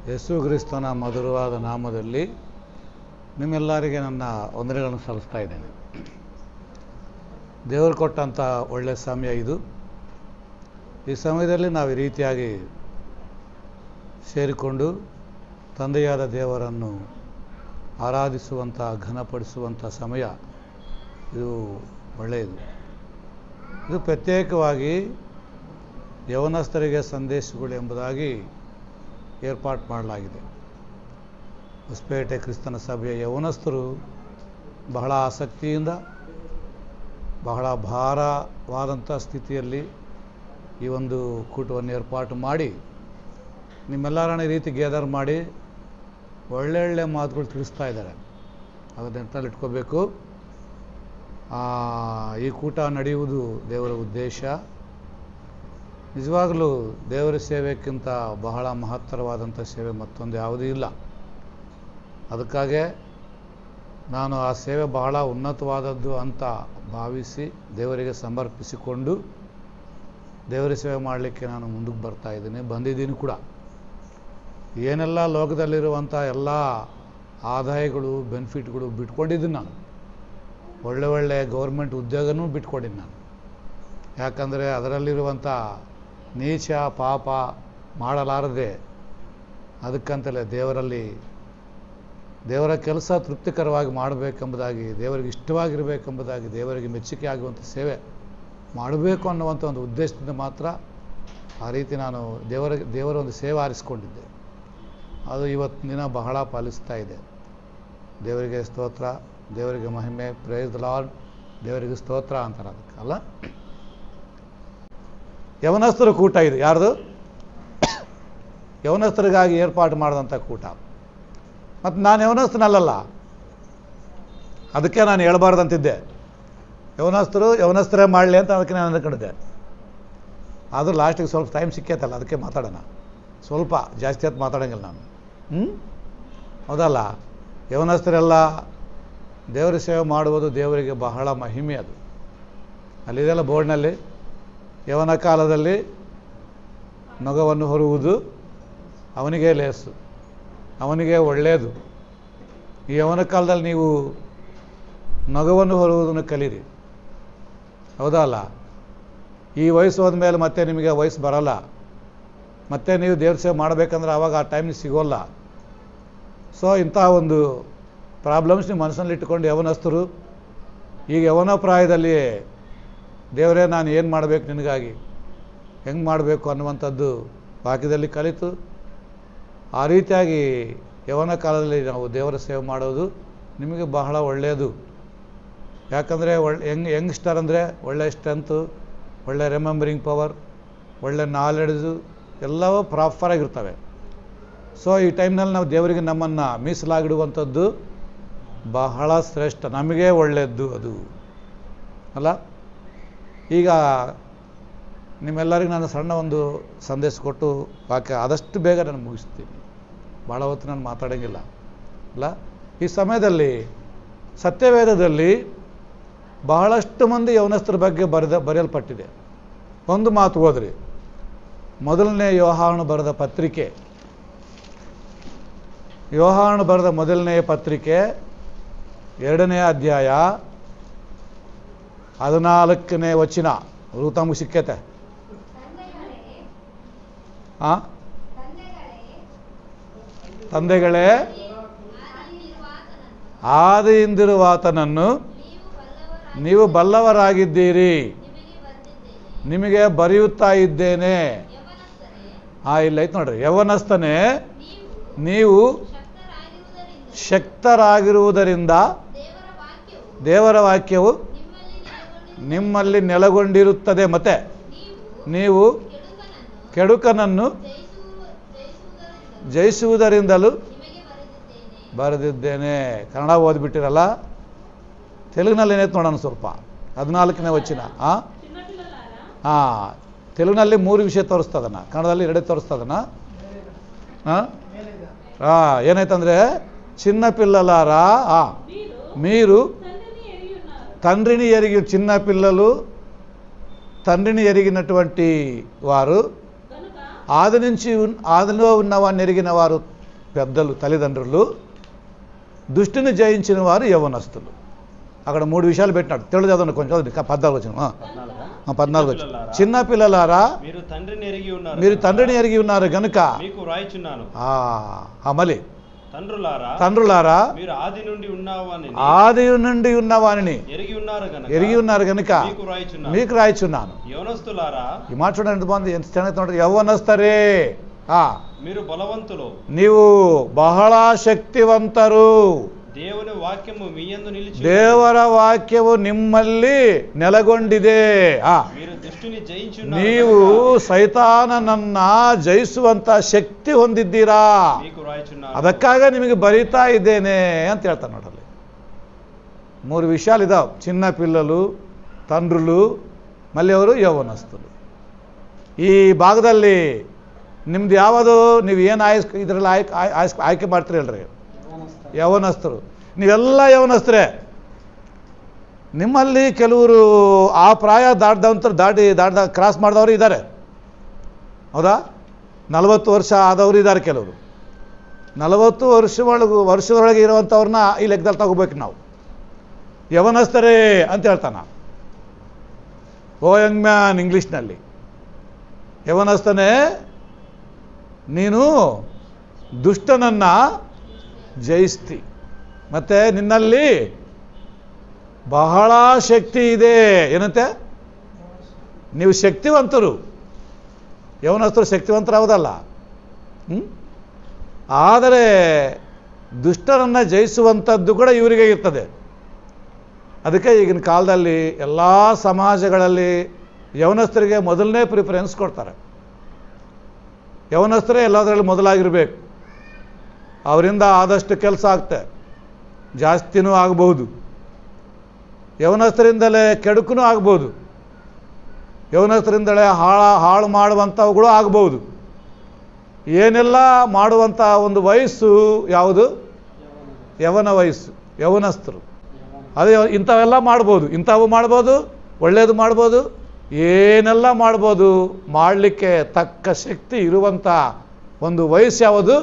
ಯೇಸು ಕ್ರಿಸ್ತನ ಮಧುರವಾದ ನಾಮದಲ್ಲಿ ನಿಮ್ಮೆಲ್ಲರಿಗೆ ನನ್ನ ವಂದನೆಗಳನ್ನು ಸಲ್ಲಿಸ್ತಾ ಇದ್ದೇನೆ ದೇವರು ಕೊಟ್ಟಂಥ ಒಳ್ಳೆಯ ಸಮಯ ಇದು ಈ ಸಮಯದಲ್ಲಿ ನಾವು ಈ ರೀತಿಯಾಗಿ ಸೇರಿಕೊಂಡು ತಂದೆಯಾದ ದೇವರನ್ನು ಆರಾಧಿಸುವಂಥ ಘನಪಡಿಸುವಂಥ ಸಮಯ ಇದು ಒಳ್ಳೆಯದು ಇದು ಪ್ರತ್ಯೇಕವಾಗಿ ಯವನಸ್ಥರಿಗೆ ಸಂದೇಶಗಳು ಎಂಬುದಾಗಿ ಏರ್ಪಾಟ್ ಮಾಡಲಾಗಿದೆ ಹೊಸಪೇಟೆ ಕ್ರಿಸ್ತನ ಸಭೆಯ ಯವನಸ್ಥರು ಬಹಳ ಆಸಕ್ತಿಯಿಂದ ಬಹಳ ಭಾರವಾದಂಥ ಸ್ಥಿತಿಯಲ್ಲಿ ಈ ಒಂದು ಕೂಟವನ್ನು ಏರ್ಪಾಟು ಮಾಡಿ ನಿಮ್ಮೆಲ್ಲರನ್ನ ಈ ರೀತಿ ಗ್ಯಾದರ್ ಮಾಡಿ ಒಳ್ಳೊಳ್ಳೆ ಮಾತುಗಳು ತಿಳಿಸ್ತಾ ಇದ್ದಾರೆ ಅದನ್ನ ನೆನಪಲ್ಲಿ ಇಟ್ಕೋಬೇಕು ಈ ಕೂಟ ನಡೆಯುವುದು ದೇವರ ಉದ್ದೇಶ ನಿಜವಾಗಲೂ ದೇವರ ಸೇವೆಕ್ಕಿಂತ ಬಹಳ ಮಹತ್ತರವಾದಂಥ ಸೇವೆ ಮತ್ತೊಂದು ಯಾವುದೂ ಇಲ್ಲ ಅದಕ್ಕಾಗೆ ನಾನು ಆ ಸೇವೆ ಬಹಳ ಉನ್ನತವಾದದ್ದು ಅಂತ ಭಾವಿಸಿ ದೇವರಿಗೆ ಸಮರ್ಪಿಸಿಕೊಂಡು ದೇವರ ಸೇವೆ ಮಾಡಲಿಕ್ಕೆ ನಾನು ಮುಂದಕ್ಕೆ ಬರ್ತಾ ಇದ್ದೀನಿ ಬಂದಿದ್ದೀನಿ ಕೂಡ ಏನೆಲ್ಲ ಲೋಕದಲ್ಲಿರುವಂಥ ಎಲ್ಲ ಆದಾಯಗಳು ಬೆನಿಫಿಟ್ಗಳು ಬಿಟ್ಕೊಂಡಿದ್ದೀನಿ ನಾನು ಒಳ್ಳೆ ಒಳ್ಳೆ ಗೌರ್ಮೆಂಟ್ ಉದ್ಯೋಗನೂ ಬಿಟ್ಕೊಂಡಿದ್ದೀನಿ ನಾನು ಯಾಕಂದರೆ ಅದರಲ್ಲಿರುವಂಥ ನೀಚ ಪಾಪ ಮಾಡಲಾರದೆ ಅದಕ್ಕಂತಲೇ ದೇವರಲ್ಲಿ ದೇವರ ಕೆಲಸ ತೃಪ್ತಿಕರವಾಗಿ ಮಾಡಬೇಕೆಂಬುದಾಗಿ ದೇವರಿಗೆ ಇಷ್ಟವಾಗಿರಬೇಕೆಂಬುದಾಗಿ ದೇವರಿಗೆ ಮೆಚ್ಚುಗೆ ಆಗುವಂಥ ಸೇವೆ ಮಾಡಬೇಕು ಅನ್ನುವಂಥ ಒಂದು ಉದ್ದೇಶದಿಂದ ಮಾತ್ರ ಆ ರೀತಿ ನಾನು ದೇವರ ದೇವರ ಒಂದು ಸೇವೆ ಆರಿಸ್ಕೊಂಡಿದ್ದೆ ಅದು ಇವತ್ತು ದಿನ ಬಹಳ ಪಾಲಿಸ್ತಾ ಇದೆ ದೇವರಿಗೆ ಸ್ತೋತ್ರ ದೇವರಿಗೆ ಮಹಿಮೆ ಪ್ರೈಸ್ ಲಾರ್ಡ್ ದೇವರಿಗೆ ಸ್ತೋತ್ರ ಅಂತಾರೆ ಅದಕ್ಕೆ ಅಲ್ಲ ಯವನಸ್ಥರ ಕೂಟ ಇದು ಯಾರ್ದು ಯವನಸ್ಥರಿಗಾಗಿ ಏರ್ಪಾಡು ಮಾಡಿದಂಥ ಕೂಟ ಮತ್ತು ನಾನು ಯವನಸ್ಥನಲ್ಲಲ್ಲ ಅದಕ್ಕೆ ನಾನು ಹೇಳ್ಬಾರ್ದಂತಿದ್ದೆ ಯವನಸ್ಥರು ಯವನಸ್ಥರೇ ಮಾಡಲಿ ಅಂತ ಅದಕ್ಕೆ ನಾನು ಅಂದ್ಕೊಂಡಿದ್ದೆ ಆದರೂ ಲಾಸ್ಟಿಗೆ ಸ್ವಲ್ಪ ಟೈಮ್ ಸಿಕ್ಕೈತಲ್ಲ ಅದಕ್ಕೆ ಮಾತಾಡೋಣ ಸ್ವಲ್ಪ ಜಾಸ್ತಿ ಹೊತ್ತು ಮಾತಾಡೋಂಗಿಲ್ಲ ನಾನು ಹ್ಞೂ ಹೌದಲ್ಲ ಯವನಸ್ಥರೆಲ್ಲ ದೇವರ ಸೇವೆ ಮಾಡುವುದು ದೇವರಿಗೆ ಬಹಳ ಮಹಿಮೆ ಅದು ಅಲ್ಲಿದೆಲ್ಲ ಬೋರ್ಡ್ನಲ್ಲಿ ಯವನ ಕಾಲದಲ್ಲಿ ನೊಗವನ್ನು ಹೊರುವುದು ಅವನಿಗೆ ಲೇಸು ಅವನಿಗೆ ಒಳ್ಳೆಯದು ಈ ಯವನ ಕಾಲದಲ್ಲಿ ನೀವು ನೊಗವನ್ನು ಹೊರುವುದನ್ನು ಕಲೀರಿ ಹೌದಾ ಅಲ್ಲ ಈ ವಯಸ್ಸು ಹೋದ್ಮೇಲೆ ಮತ್ತೆ ನಿಮಗೆ ವಯಸ್ಸು ಬರಲ್ಲ ಮತ್ತೆ ನೀವು ದೇವ್ರ ಸೇವೆ ಮಾಡಬೇಕಂದ್ರೆ ಆವಾಗ ಆ ಟೈಮ್ ಸಿಗೋಲ್ಲ ಸೊ ಇಂಥ ಒಂದು ಪ್ರಾಬ್ಲಮ್ಸ್ ನೀವು ಮನಸ್ಸಲ್ಲಿ ಇಟ್ಕೊಂಡು ಯವನಸ್ಥರು ಈಗ ಯವನ ಪ್ರಾಯದಲ್ಲಿ ದೇವರೇ ನಾನು ಏನು ಮಾಡಬೇಕು ನಿನಗಾಗಿ ಹೆಂಗೆ ಮಾಡಬೇಕು ಅನ್ನುವಂಥದ್ದು ವಾಕ್ಯದಲ್ಲಿ ಕಲಿತು ಆ ರೀತಿಯಾಗಿ ಯವನ ಕಾಲದಲ್ಲಿ ನಾವು ದೇವರ ಸೇವೆ ಮಾಡೋದು ನಿಮಗೆ ಬಹಳ ಒಳ್ಳೆಯದು ಯಾಕಂದರೆ ಒಳ್ಳೆ ಯಂಗ್ ಯಂಗ್ಸ್ಟರ್ ಅಂದರೆ ಒಳ್ಳೆಯ ಸ್ಟ್ರೆಂತು ಒಳ್ಳೆ ರಿಮೆಂಬರಿಂಗ್ ಪವರ್ ಒಳ್ಳೆ ನಾಲೆಡ್ಜು ಎಲ್ಲವೂ ಪ್ರಾಪರಾಗಿರ್ತವೆ ಸೊ ಈ ಟೈಮ್ನಲ್ಲಿ ನಾವು ದೇವರಿಗೆ ನಮ್ಮನ್ನು ಮೀಸಲಾಗಿಡುವಂಥದ್ದು ಬಹಳ ಶ್ರೇಷ್ಠ ನಮಗೆ ಒಳ್ಳೆಯದ್ದು ಅದು ಅಲ್ಲ ಈಗ ನಿಮ್ಮೆಲ್ಲರಿಗೂ ನಾನು ಸಣ್ಣ ಒಂದು ಸಂದೇಶ ಕೊಟ್ಟು ವಾಕ್ಯ ಆದಷ್ಟು ಬೇಗ ನಾನು ಮುಗಿಸ್ತೀನಿ ಭಾಳ ಹೊತ್ತು ನಾನು ಮಾತಾಡೋಂಗಿಲ್ಲ ಅಲ್ಲ ಈ ಸಮಯದಲ್ಲಿ ಸತ್ಯವೇದದಲ್ಲಿ ಬಹಳಷ್ಟು ಮಂದಿ ಯವನಸ್ಥರ ಬಗ್ಗೆ ಬರೆದ ಬರೆಯಲ್ಪಟ್ಟಿದೆ ಒಂದು ಮಾತು ಹೋದ್ರಿ ಮೊದಲನೇ ಯೋಹಾನು ಬರೆದ ಪತ್ರಿಕೆ ಯೋಹಾನು ಬರೆದ ಮೊದಲನೆಯ ಪತ್ರಿಕೆ ಎರಡನೇ ಅಧ್ಯಾಯ ಹದಿನಾಲ್ಕನೇ ವಚನ ಅದು ತಮಗೆ ಸಿಕ್ಕೈತೆ ಆ ತಂದೆಗಳೇ ಆದಿಯಿಂದಿರುವಾತನನ್ನು ನೀವು ಬಲ್ಲವರಾಗಿದ್ದೀರಿ ನಿಮಗೆ ಬರೆಯುತ್ತಾ ಇದ್ದೇನೆ ಆ ಇಲ್ಲ ಐತೆ ನೋಡ್ರಿ ಯವನಸ್ಥನೇ ನೀವು ಶಕ್ತರಾಗಿರುವುದರಿಂದ ದೇವರ ವಾಕ್ಯವು ನಿಮ್ಮಲ್ಲಿ ನೆಲೆಗೊಂಡಿರುತ್ತದೆ ಮತ್ತೆ ನೀವು ಕೆಡುಕನನ್ನು ಜಯಿಸುವುದರಿಂದಲೂ ಬರೆದಿದ್ದೇನೆ ಕನ್ನಡ ಓದ್ಬಿಟ್ಟಿರಲ್ಲ ತೆಲುಗಿನಲ್ಲಿ ಏನೈತೆ ನೋಡೋಣ ಸ್ವಲ್ಪ ಹದಿನಾಲ್ಕನೇ ವಚನ ಆ ಹಾಂ ತೆಲುಗಿನಲ್ಲಿ ಮೂರು ವಿಷಯ ತೋರಿಸ್ತದನ್ನ ಕನ್ನಡದಲ್ಲಿ ಎರಡೇ ತೋರಿಸ್ತದನ್ನ ಹಾಂ ಹಾಂ ಏನಾಯ್ತಂದ್ರೆ చిన్న పిల్లలారా ఆ, మీరు తండ్రిని ఎరిగి చిన్న పిల్లలు తండ్రిని ఎరిగినటువంటి వారు ఆది నుంచి ఉన్- ఆదిలో ఉన్నవాడిని ఎరిగిన వారు పెద్దలు తల్లిదండ్రులు దుష్టిని జయించిన వారు యవనస్తులు అక్కడ మూడు విషయాలు పెట్టినాడు తెలుగు చదవండి కొంచెం చదవండి. ఇంకా పద్నాలుగు వచ్చిన పద్నాలుగా? పద్నాలుగు వచ్చిన చిన్నపిల్లలారా, చిన్న పిల్లలారా మీరు తండ్రిని ఎరిగి ఉన్నారు మీరు కనుక తండ్రిని ఎరిగి ఉన్నారు గనుక మీకు రాయిచున్నాను ఆ, ఆ మళ్ళీ తండ్రులారా తండ్రులారా మీరు ఆది నుండి ఉన్నావని ఆది నుండి ఉన్న వారిని ఎరిగి ఉన్నారు గనక ఎరిగి ఉన్నారు గనుక మీకు రాయిచున్నాను మీకు రాయిచున్నాను యవనస్తులారా ఈ మాట చూడండి ఎంత బాగుంది ఎంత ಚೆನ್ನಾಗಿ యవ్వనస్తరే ఆ, మీరు బలవంతులు నీవు బహಳ శక్తివంತರು దేవుని వాక్యము మీ యందు నిలిచి ದೇವರ ವಾಕ್ಯವು ನಿಮ್ಮಲ್ಲಿ ನೆಲೆಗೊಂಡಿದೆ ಆ, మీరు దుష్టిని జయించున్నారు ನೀವು కనుక ಸೈತಾನನನ್ನ ಜಯಿಸುವಂತ ಶಕ್ತಿ ಹೊಂದಿದ್ದೀರಾ మీకు రాయిచున్నారు ಅದಕ್ಕಾಗ ನಿಮಗೆ ಬರೀತಾ ಇದ್ದೇನೆ ಅಂತ ಹೇಳ್ತಾನೆ ನೋಡಲ್ಲಿ ಮೂರು ವಿಷಯಾలు ಇದಾವೆ ಚಿನ್ನ ಪಿಲ್ಲಲು ತಂಡ್ರುಲು ಮಲ್ಲಿ ಅವರು ಯೌವನಸ್ಥರು ಈ ಭಾಗದಲ್ಲಿ ನಿಮ್ದು ಯಾವುದು ನೀವು ಏನು ಆಯ್ಸ್ ಇದರಲ್ಲಿ ಆಯ್ಕೆ ಆಯ್- ಆಯ್ಸ್ ಆಯ್ಕೆ ಮಾಡ್ತೀರಲ್ರಿ ಯೌವನಸ್ಥರು ನೀವೆಲ್ಲ ಯೌವನಸ್ಥರೇ ನಿಮ್ಮಲ್ಲಿ ಕೆಲವರು ಆ ಪ್ರಾಯ ದಾಟ್ದಂತ ದಾಟಿ ದಾಟ್ದ ಕ್ರಾಸ್ ಮಾಡಿದವರು ಇದ್ದಾರೆ ಹೌದಾ ನಲವತ್ತು ವರ್ಷ ಆದವರು ಇದ್ದಾರೆ ಕೆಲವರು ನಲವತ್ತು ವರ್ಷ ಒಳಗೆ ವರ್ಷದೊಳಗೆ ಇರುವಂಥವ್ರನ್ನ ಈ ಲೆಕ್ಕದಲ್ಲಿ ತಗೋಬೇಕು ನಾವು ಯವನಸ್ಥರೇ ಅಂತ ಹೇಳ್ತಾನ ಓ ಯಂಗ್ ಮ್ಯಾನ್ ಇಂಗ್ಲೀಷ್ನಲ್ಲಿ ಯವನಸ್ಥನೇ ನೀನು ದುಷ್ಟನನ್ನ ಜಯಿಸ್ತಿ ಮತ್ತೆ ನಿನ್ನಲ್ಲಿ ಬಹಳ ಶಕ್ತಿ ಇದೆ ಏನಂತೆ ನೀವು ಶಕ್ತಿವಂತರು ಯವನಸ್ಥರು ಶಕ್ತಿವಂತರಾಗೋದಲ್ಲ ಹ್ಮ್? ಆದರೆ ದುಷ್ಟರನ್ನು ಜಯಿಸುವಂಥದ್ದು ಕೂಡ ಇವರಿಗೆ ಇರ್ತದೆ ಅದಕ್ಕೆ ಈಗಿನ ಕಾಲದಲ್ಲಿ ಎಲ್ಲ ಸಮಾಜಗಳಲ್ಲಿ ಯವನಸ್ಥರಿಗೆ ಮೊದಲನೇ ಪ್ರಿಫರೆನ್ಸ್ ಕೊಡ್ತಾರೆ ಯವನಸ್ಥರೇ ಎಲ್ಲದರಲ್ಲಿ ಮೊದಲಾಗಿರ್ಬೇಕು ಅವರಿಂದ ಆದಷ್ಟು ಕೆಲಸ ಆಗ್ತೆ ಜಾಸ್ತಿನೂ ಆಗಬಹುದು ಯವನಸ್ಥರಿಂದಲೇ ಕೆಡುಕೂ ಆಗ್ಬೋದು ಯವನಸ್ಥರಿಂದಲೇ ಹಾಳ ಹಾಳು ಮಾಡುವಂಥವುಗಳು ಆಗ್ಬೋದು ಏನೆಲ್ಲ ಮಾಡುವಂಥ ಒಂದು ವಯಸ್ಸು ಯಾವುದು ಯವನ ವಯಸ್ಸು ಯವನಸ್ಥರು ಅದೇ ಇಂಥವೆಲ್ಲ ಮಾಡ್ಬೋದು ಇಂಥವು ಮಾಡ್ಬೋದು ಒಳ್ಳೆಯದು ಮಾಡ್ಬೋದು ಏನೆಲ್ಲ ಮಾಡ್ಬೋದು ಮಾಡಲಿಕ್ಕೆ ತಕ್ಕ ಶಕ್ತಿ ಇರುವಂಥ ಒಂದು ವಯಸ್ಸು ಯಾವುದು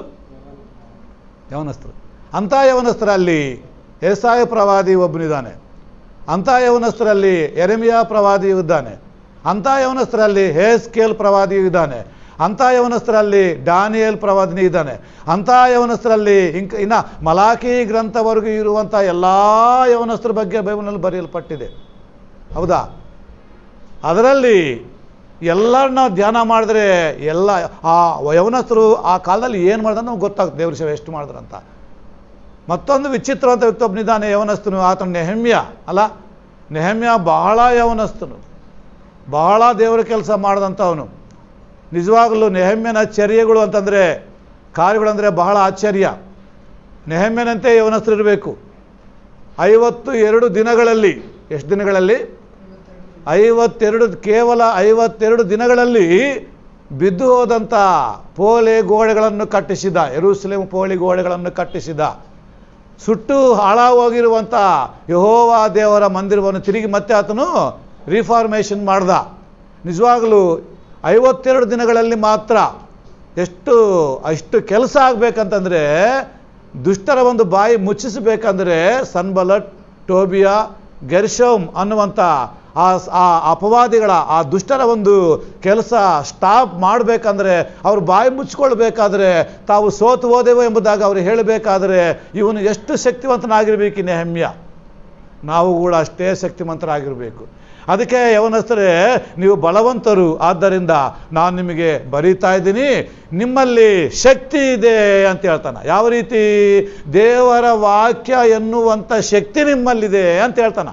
ಯವನಸ್ಥರು ಅಂಥ ಯವನಸ್ಥರಲ್ಲಿ ಏಸಾಯ ಪ್ರವಾದಿ ಒಬ್ಬನಿದ್ದಾನೆ ಅಂಥ ಯವನಸ್ಥರಲ್ಲಿ ಎರೆಮಿಯಾ ಪ್ರವಾದಿ ಇದ್ದಾನೆ ಅಂಥ ಯವನಸ್ಥರಲ್ಲಿ ಹೇಸ್ಕೇಲ್ ಪ್ರವಾದಿ ಇದ್ದಾನೆ ಅಂಥ ಯವನಸ್ಥರಲ್ಲಿ ಡಾನಿಯಲ್ ಪ್ರವಾದಿನಿ ಇದ್ದಾನೆ ಅಂಥ ಯವನಸ್ಥರಲ್ಲಿ ಇಂಕ ಇನ್ನು ಮಲಾಖಿ ಗ್ರಂಥವರೆಗೂ ಇರುವಂಥ ಎಲ್ಲ ಯವನಸ್ಥರ ಬಗ್ಗೆ ಬೈಬಲ್ನಲ್ಲಿ ಬರೆಯಲ್ಪಟ್ಟಿದೆ ಹೌದಾ ಅದರಲ್ಲಿ ಎಲ್ಲರನ್ನ ಧ್ಯಾನ ಮಾಡಿದ್ರೆ ಎಲ್ಲ ಆ ಯವನಸ್ಥರು ಆ ಕಾಲದಲ್ಲಿ ಏನು ಮಾಡಿದ್ರೆ ನಮ್ಗೆ ಗೊತ್ತಾಗುತ್ತೆ ದೇವ್ರ ಸೇವೆ ಎಷ್ಟು ಮಾಡಿದ್ರಂತ ಮತ್ತೊಂದು ವಿಚಿತ್ರವಂತ ವ್ಯಕ್ತಿ ಒಬ್ಬನಿದ್ದಾನೆ ಯವನಸ್ಥನು ಆತನ ನೆಹಮ್ಯ ಅಲ್ಲ ನೆಹಮ್ಯ ಬಹಳ ಯವನಸ್ಥನು ಬಹಳ ದೇವರ ಕೆಲಸ ಮಾಡಿದಂಥವನು ನಿಜವಾಗಲೂ ನೆಹಮ್ಯನ ಚರ್ಯಗಳು ಅಂತಂದರೆ ಕಾರ್ಯಗಳಂದರೆ ಬಹಳ ಆಶ್ಚರ್ಯ ನೆಹಮ್ಯನಂತೆ ಯವನಸ್ಥರಿರಬೇಕು ಐವತ್ತು ಎರಡು ದಿನಗಳಲ್ಲಿ ಎಷ್ಟು ದಿನಗಳಲ್ಲಿ ಐವತ್ತೆರಡು ಕೇವಲ ಐವತ್ತೆರಡು ದಿನಗಳಲ್ಲಿ ಬಿದ್ದು ಹೋದಂಥ ಪೋಲೆ ಗೋಡೆಗಳನ್ನು ಕಟ್ಟಿಸಿದ ಎರುಸಲೇಮ್ ಪೋಲಿ ಗೋಡೆಗಳನ್ನು ಕಟ್ಟಿಸಿದ ಸುಟ್ಟು ಹಾಳಾಗೋಗಿರುವಂಥ ಯಹೋವ ದೇವರ ಮಂದಿರವನ್ನು ತಿರುಗಿ ಮತ್ತೆ ಆತನು ರಿಫಾರ್ಮೇಷನ್ ಮಾಡ್ದ ನಿಜವಾಗಲೂ ಐವತ್ತೆರಡು ದಿನಗಳಲ್ಲಿ ಮಾತ್ರ ಎಷ್ಟು ಅಷ್ಟು ಕೆಲಸ ಆಗಬೇಕಂತಂದರೆ ದುಷ್ಟರ ಒಂದು ಬಾಯಿ ಮುಚ್ಚಿಸಬೇಕಂದ್ರೆ ಸನ್ಬಲಟ್ ಟೋಬಿಯಾ ಗೆರ್ಶೋಮ್ ಅನ್ನುವಂಥ ಆ ಆ ಅಪವಾದಿಗಳ ಆ ದುಷ್ಟರ ಒಂದು ಕೆಲಸ ಸ್ಟಾಪ್ ಮಾಡಬೇಕಂದ್ರೆ ಅವ್ರು ಬಾಯಿ ಮುಚ್ಕೊಳ್ಬೇಕಾದ್ರೆ ತಾವು ಸೋತು ಹೋದೆವು ಎಂಬುದಾಗಿ ಅವರು ಹೇಳಬೇಕಾದ್ರೆ ಇವನು ಎಷ್ಟು ಶಕ್ತಿವಂತನಾಗಿರ್ಬೇಕು ಈ ನೆಹಮ್ಯ ನಾವು ಕೂಡ ಅಷ್ಟೇ ಶಕ್ತಿವಂತರಾಗಿರಬೇಕು ಅದಕ್ಕೆ ಯವನಸ್ಥರೇ ನೀವು ಬಲವಂತರು ಆದ್ದರಿಂದ ನಾನು ನಿಮಗೆ ಬರೀತಾ ಇದ್ದೀನಿ ನಿಮ್ಮಲ್ಲಿ ಶಕ್ತಿ ಇದೆ ಅಂತ ಹೇಳ್ತಾನೆ ಯಾವ ರೀತಿ ದೇವರ ವಾಕ್ಯ ಎನ್ನುವಂಥ ಶಕ್ತಿ ನಿಮ್ಮಲ್ಲಿದೆ ಅಂತ ಹೇಳ್ತಾನೆ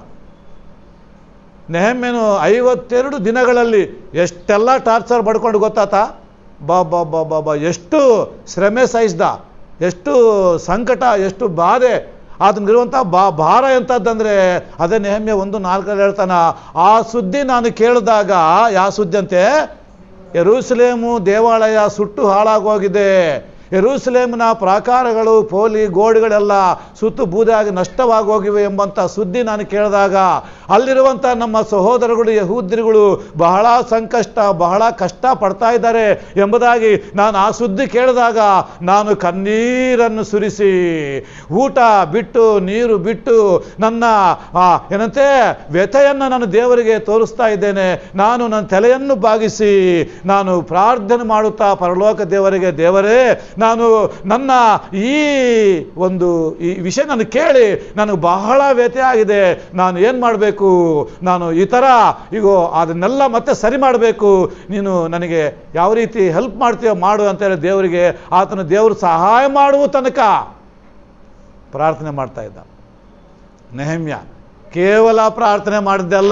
ನೆಹಮ್ಯನು ಐವತ್ತೆರಡು ದಿನಗಳಲ್ಲಿ ಎಷ್ಟೆಲ್ಲ ಟಾರ್ಚರ್ ಪಡ್ಕೊಂಡು ಗೊತ್ತಾತ ಬಾ ಬಾ ಬಾ ಬಾ ಬಾ ಎಷ್ಟು ಶ್ರಮೆ ಸಹಿಸ್ದ ಎಷ್ಟು ಸಂಕಟ ಎಷ್ಟು ಬಾಧೆ ಅದನ್ನಿರುವಂಥ ಬಾ ಭಾರ ಎಂಥದ್ದಂದರೆ ಅದೇ ನೆಹಮ್ಯ ಒಂದು ನಾಲ್ಕರಲ್ಲಿ ಹೇಳ್ತಾನ ಆ ಸುದ್ದಿ ನಾನು ಕೇಳಿದಾಗ ಯಾವ ಸುದ್ದಿ ಅಂತೆ ಯೆರೂಸಲೇಮು ದೇವಾಲಯ ಸುಟ್ಟು ಹಾಳಾಗೋಗಿದೆ ಯೆರೂಸಲೇಮಿನ ಪ್ರಾಕಾರಗಳು ಪೋಲಿ ಗೋಡೆಗಳೆಲ್ಲ ಸುತ್ತು ಬೂದಾಗಿ ನಷ್ಟವಾಗಿ ಹೋಗಿವೆ ಎಂಬಂಥ ಸುದ್ದಿ ನಾನು ಕೇಳಿದಾಗ ಅಲ್ಲಿರುವಂಥ ನಮ್ಮ ಸಹೋದರಗಳು ಯಹೂದ್ರಿಗಳು ಬಹಳ ಸಂಕಷ್ಟ ಬಹಳ ಕಷ್ಟ ಪಡ್ತಾ ಇದ್ದಾರೆ ಎಂಬುದಾಗಿ ನಾನು ಆ ಸುದ್ದಿ ಕೇಳಿದಾಗ ನಾನು ಕಣ್ಣೀರನ್ನು ಸುರಿಸಿ ಊಟ ಬಿಟ್ಟು ನೀರು ಬಿಟ್ಟು ನನ್ನ ಆ, ಏನಂತೆ ವ್ಯಥೆಯನ್ನು ನಾನು ದೇವರಿಗೆ ತೋರಿಸ್ತಾ ಇದ್ದೇನೆ ನಾನು ನನ್ನ ತಲೆಯನ್ನು ಬಾಗಿಸಿ ನಾನು ಪ್ರಾರ್ಥನೆ ಮಾಡುತ್ತಾ ಪರಲೋಕ ದೇವರಿಗೆ ದೇವರೇ ನಾನು ನನ್ನ ಈ ಒಂದು ಈ ವಿಷಯ ನಾನು ಕೇಳಿ ನನಗೆ ಬಹಳ ವ್ಯಥೆ ಆಗಿದೆ ನಾನು ಏನು ಮಾಡಬೇಕು ನಾನು ಈ ಥರ ಈಗ ಅದನ್ನೆಲ್ಲ ಮತ್ತೆ ಸರಿ ಮಾಡಬೇಕು ನೀನು ನನಗೆ ಯಾವ ರೀತಿ ಹೆಲ್ಪ್ ಮಾಡ್ತೀಯೋ ಮಾಡು ಅಂತೇಳಿ ದೇವರಿಗೆ ಆತನ ದೇವರು ಸಹಾಯ ಮಾಡುವ ತನಕ ಪ್ರಾರ್ಥನೆ ಮಾಡ್ತಾ ಇದ್ದ ನೆಹಮ್ಯ ಕೇವಲ ಪ್ರಾರ್ಥನೆ ಮಾಡಿದ್ದಲ್ಲ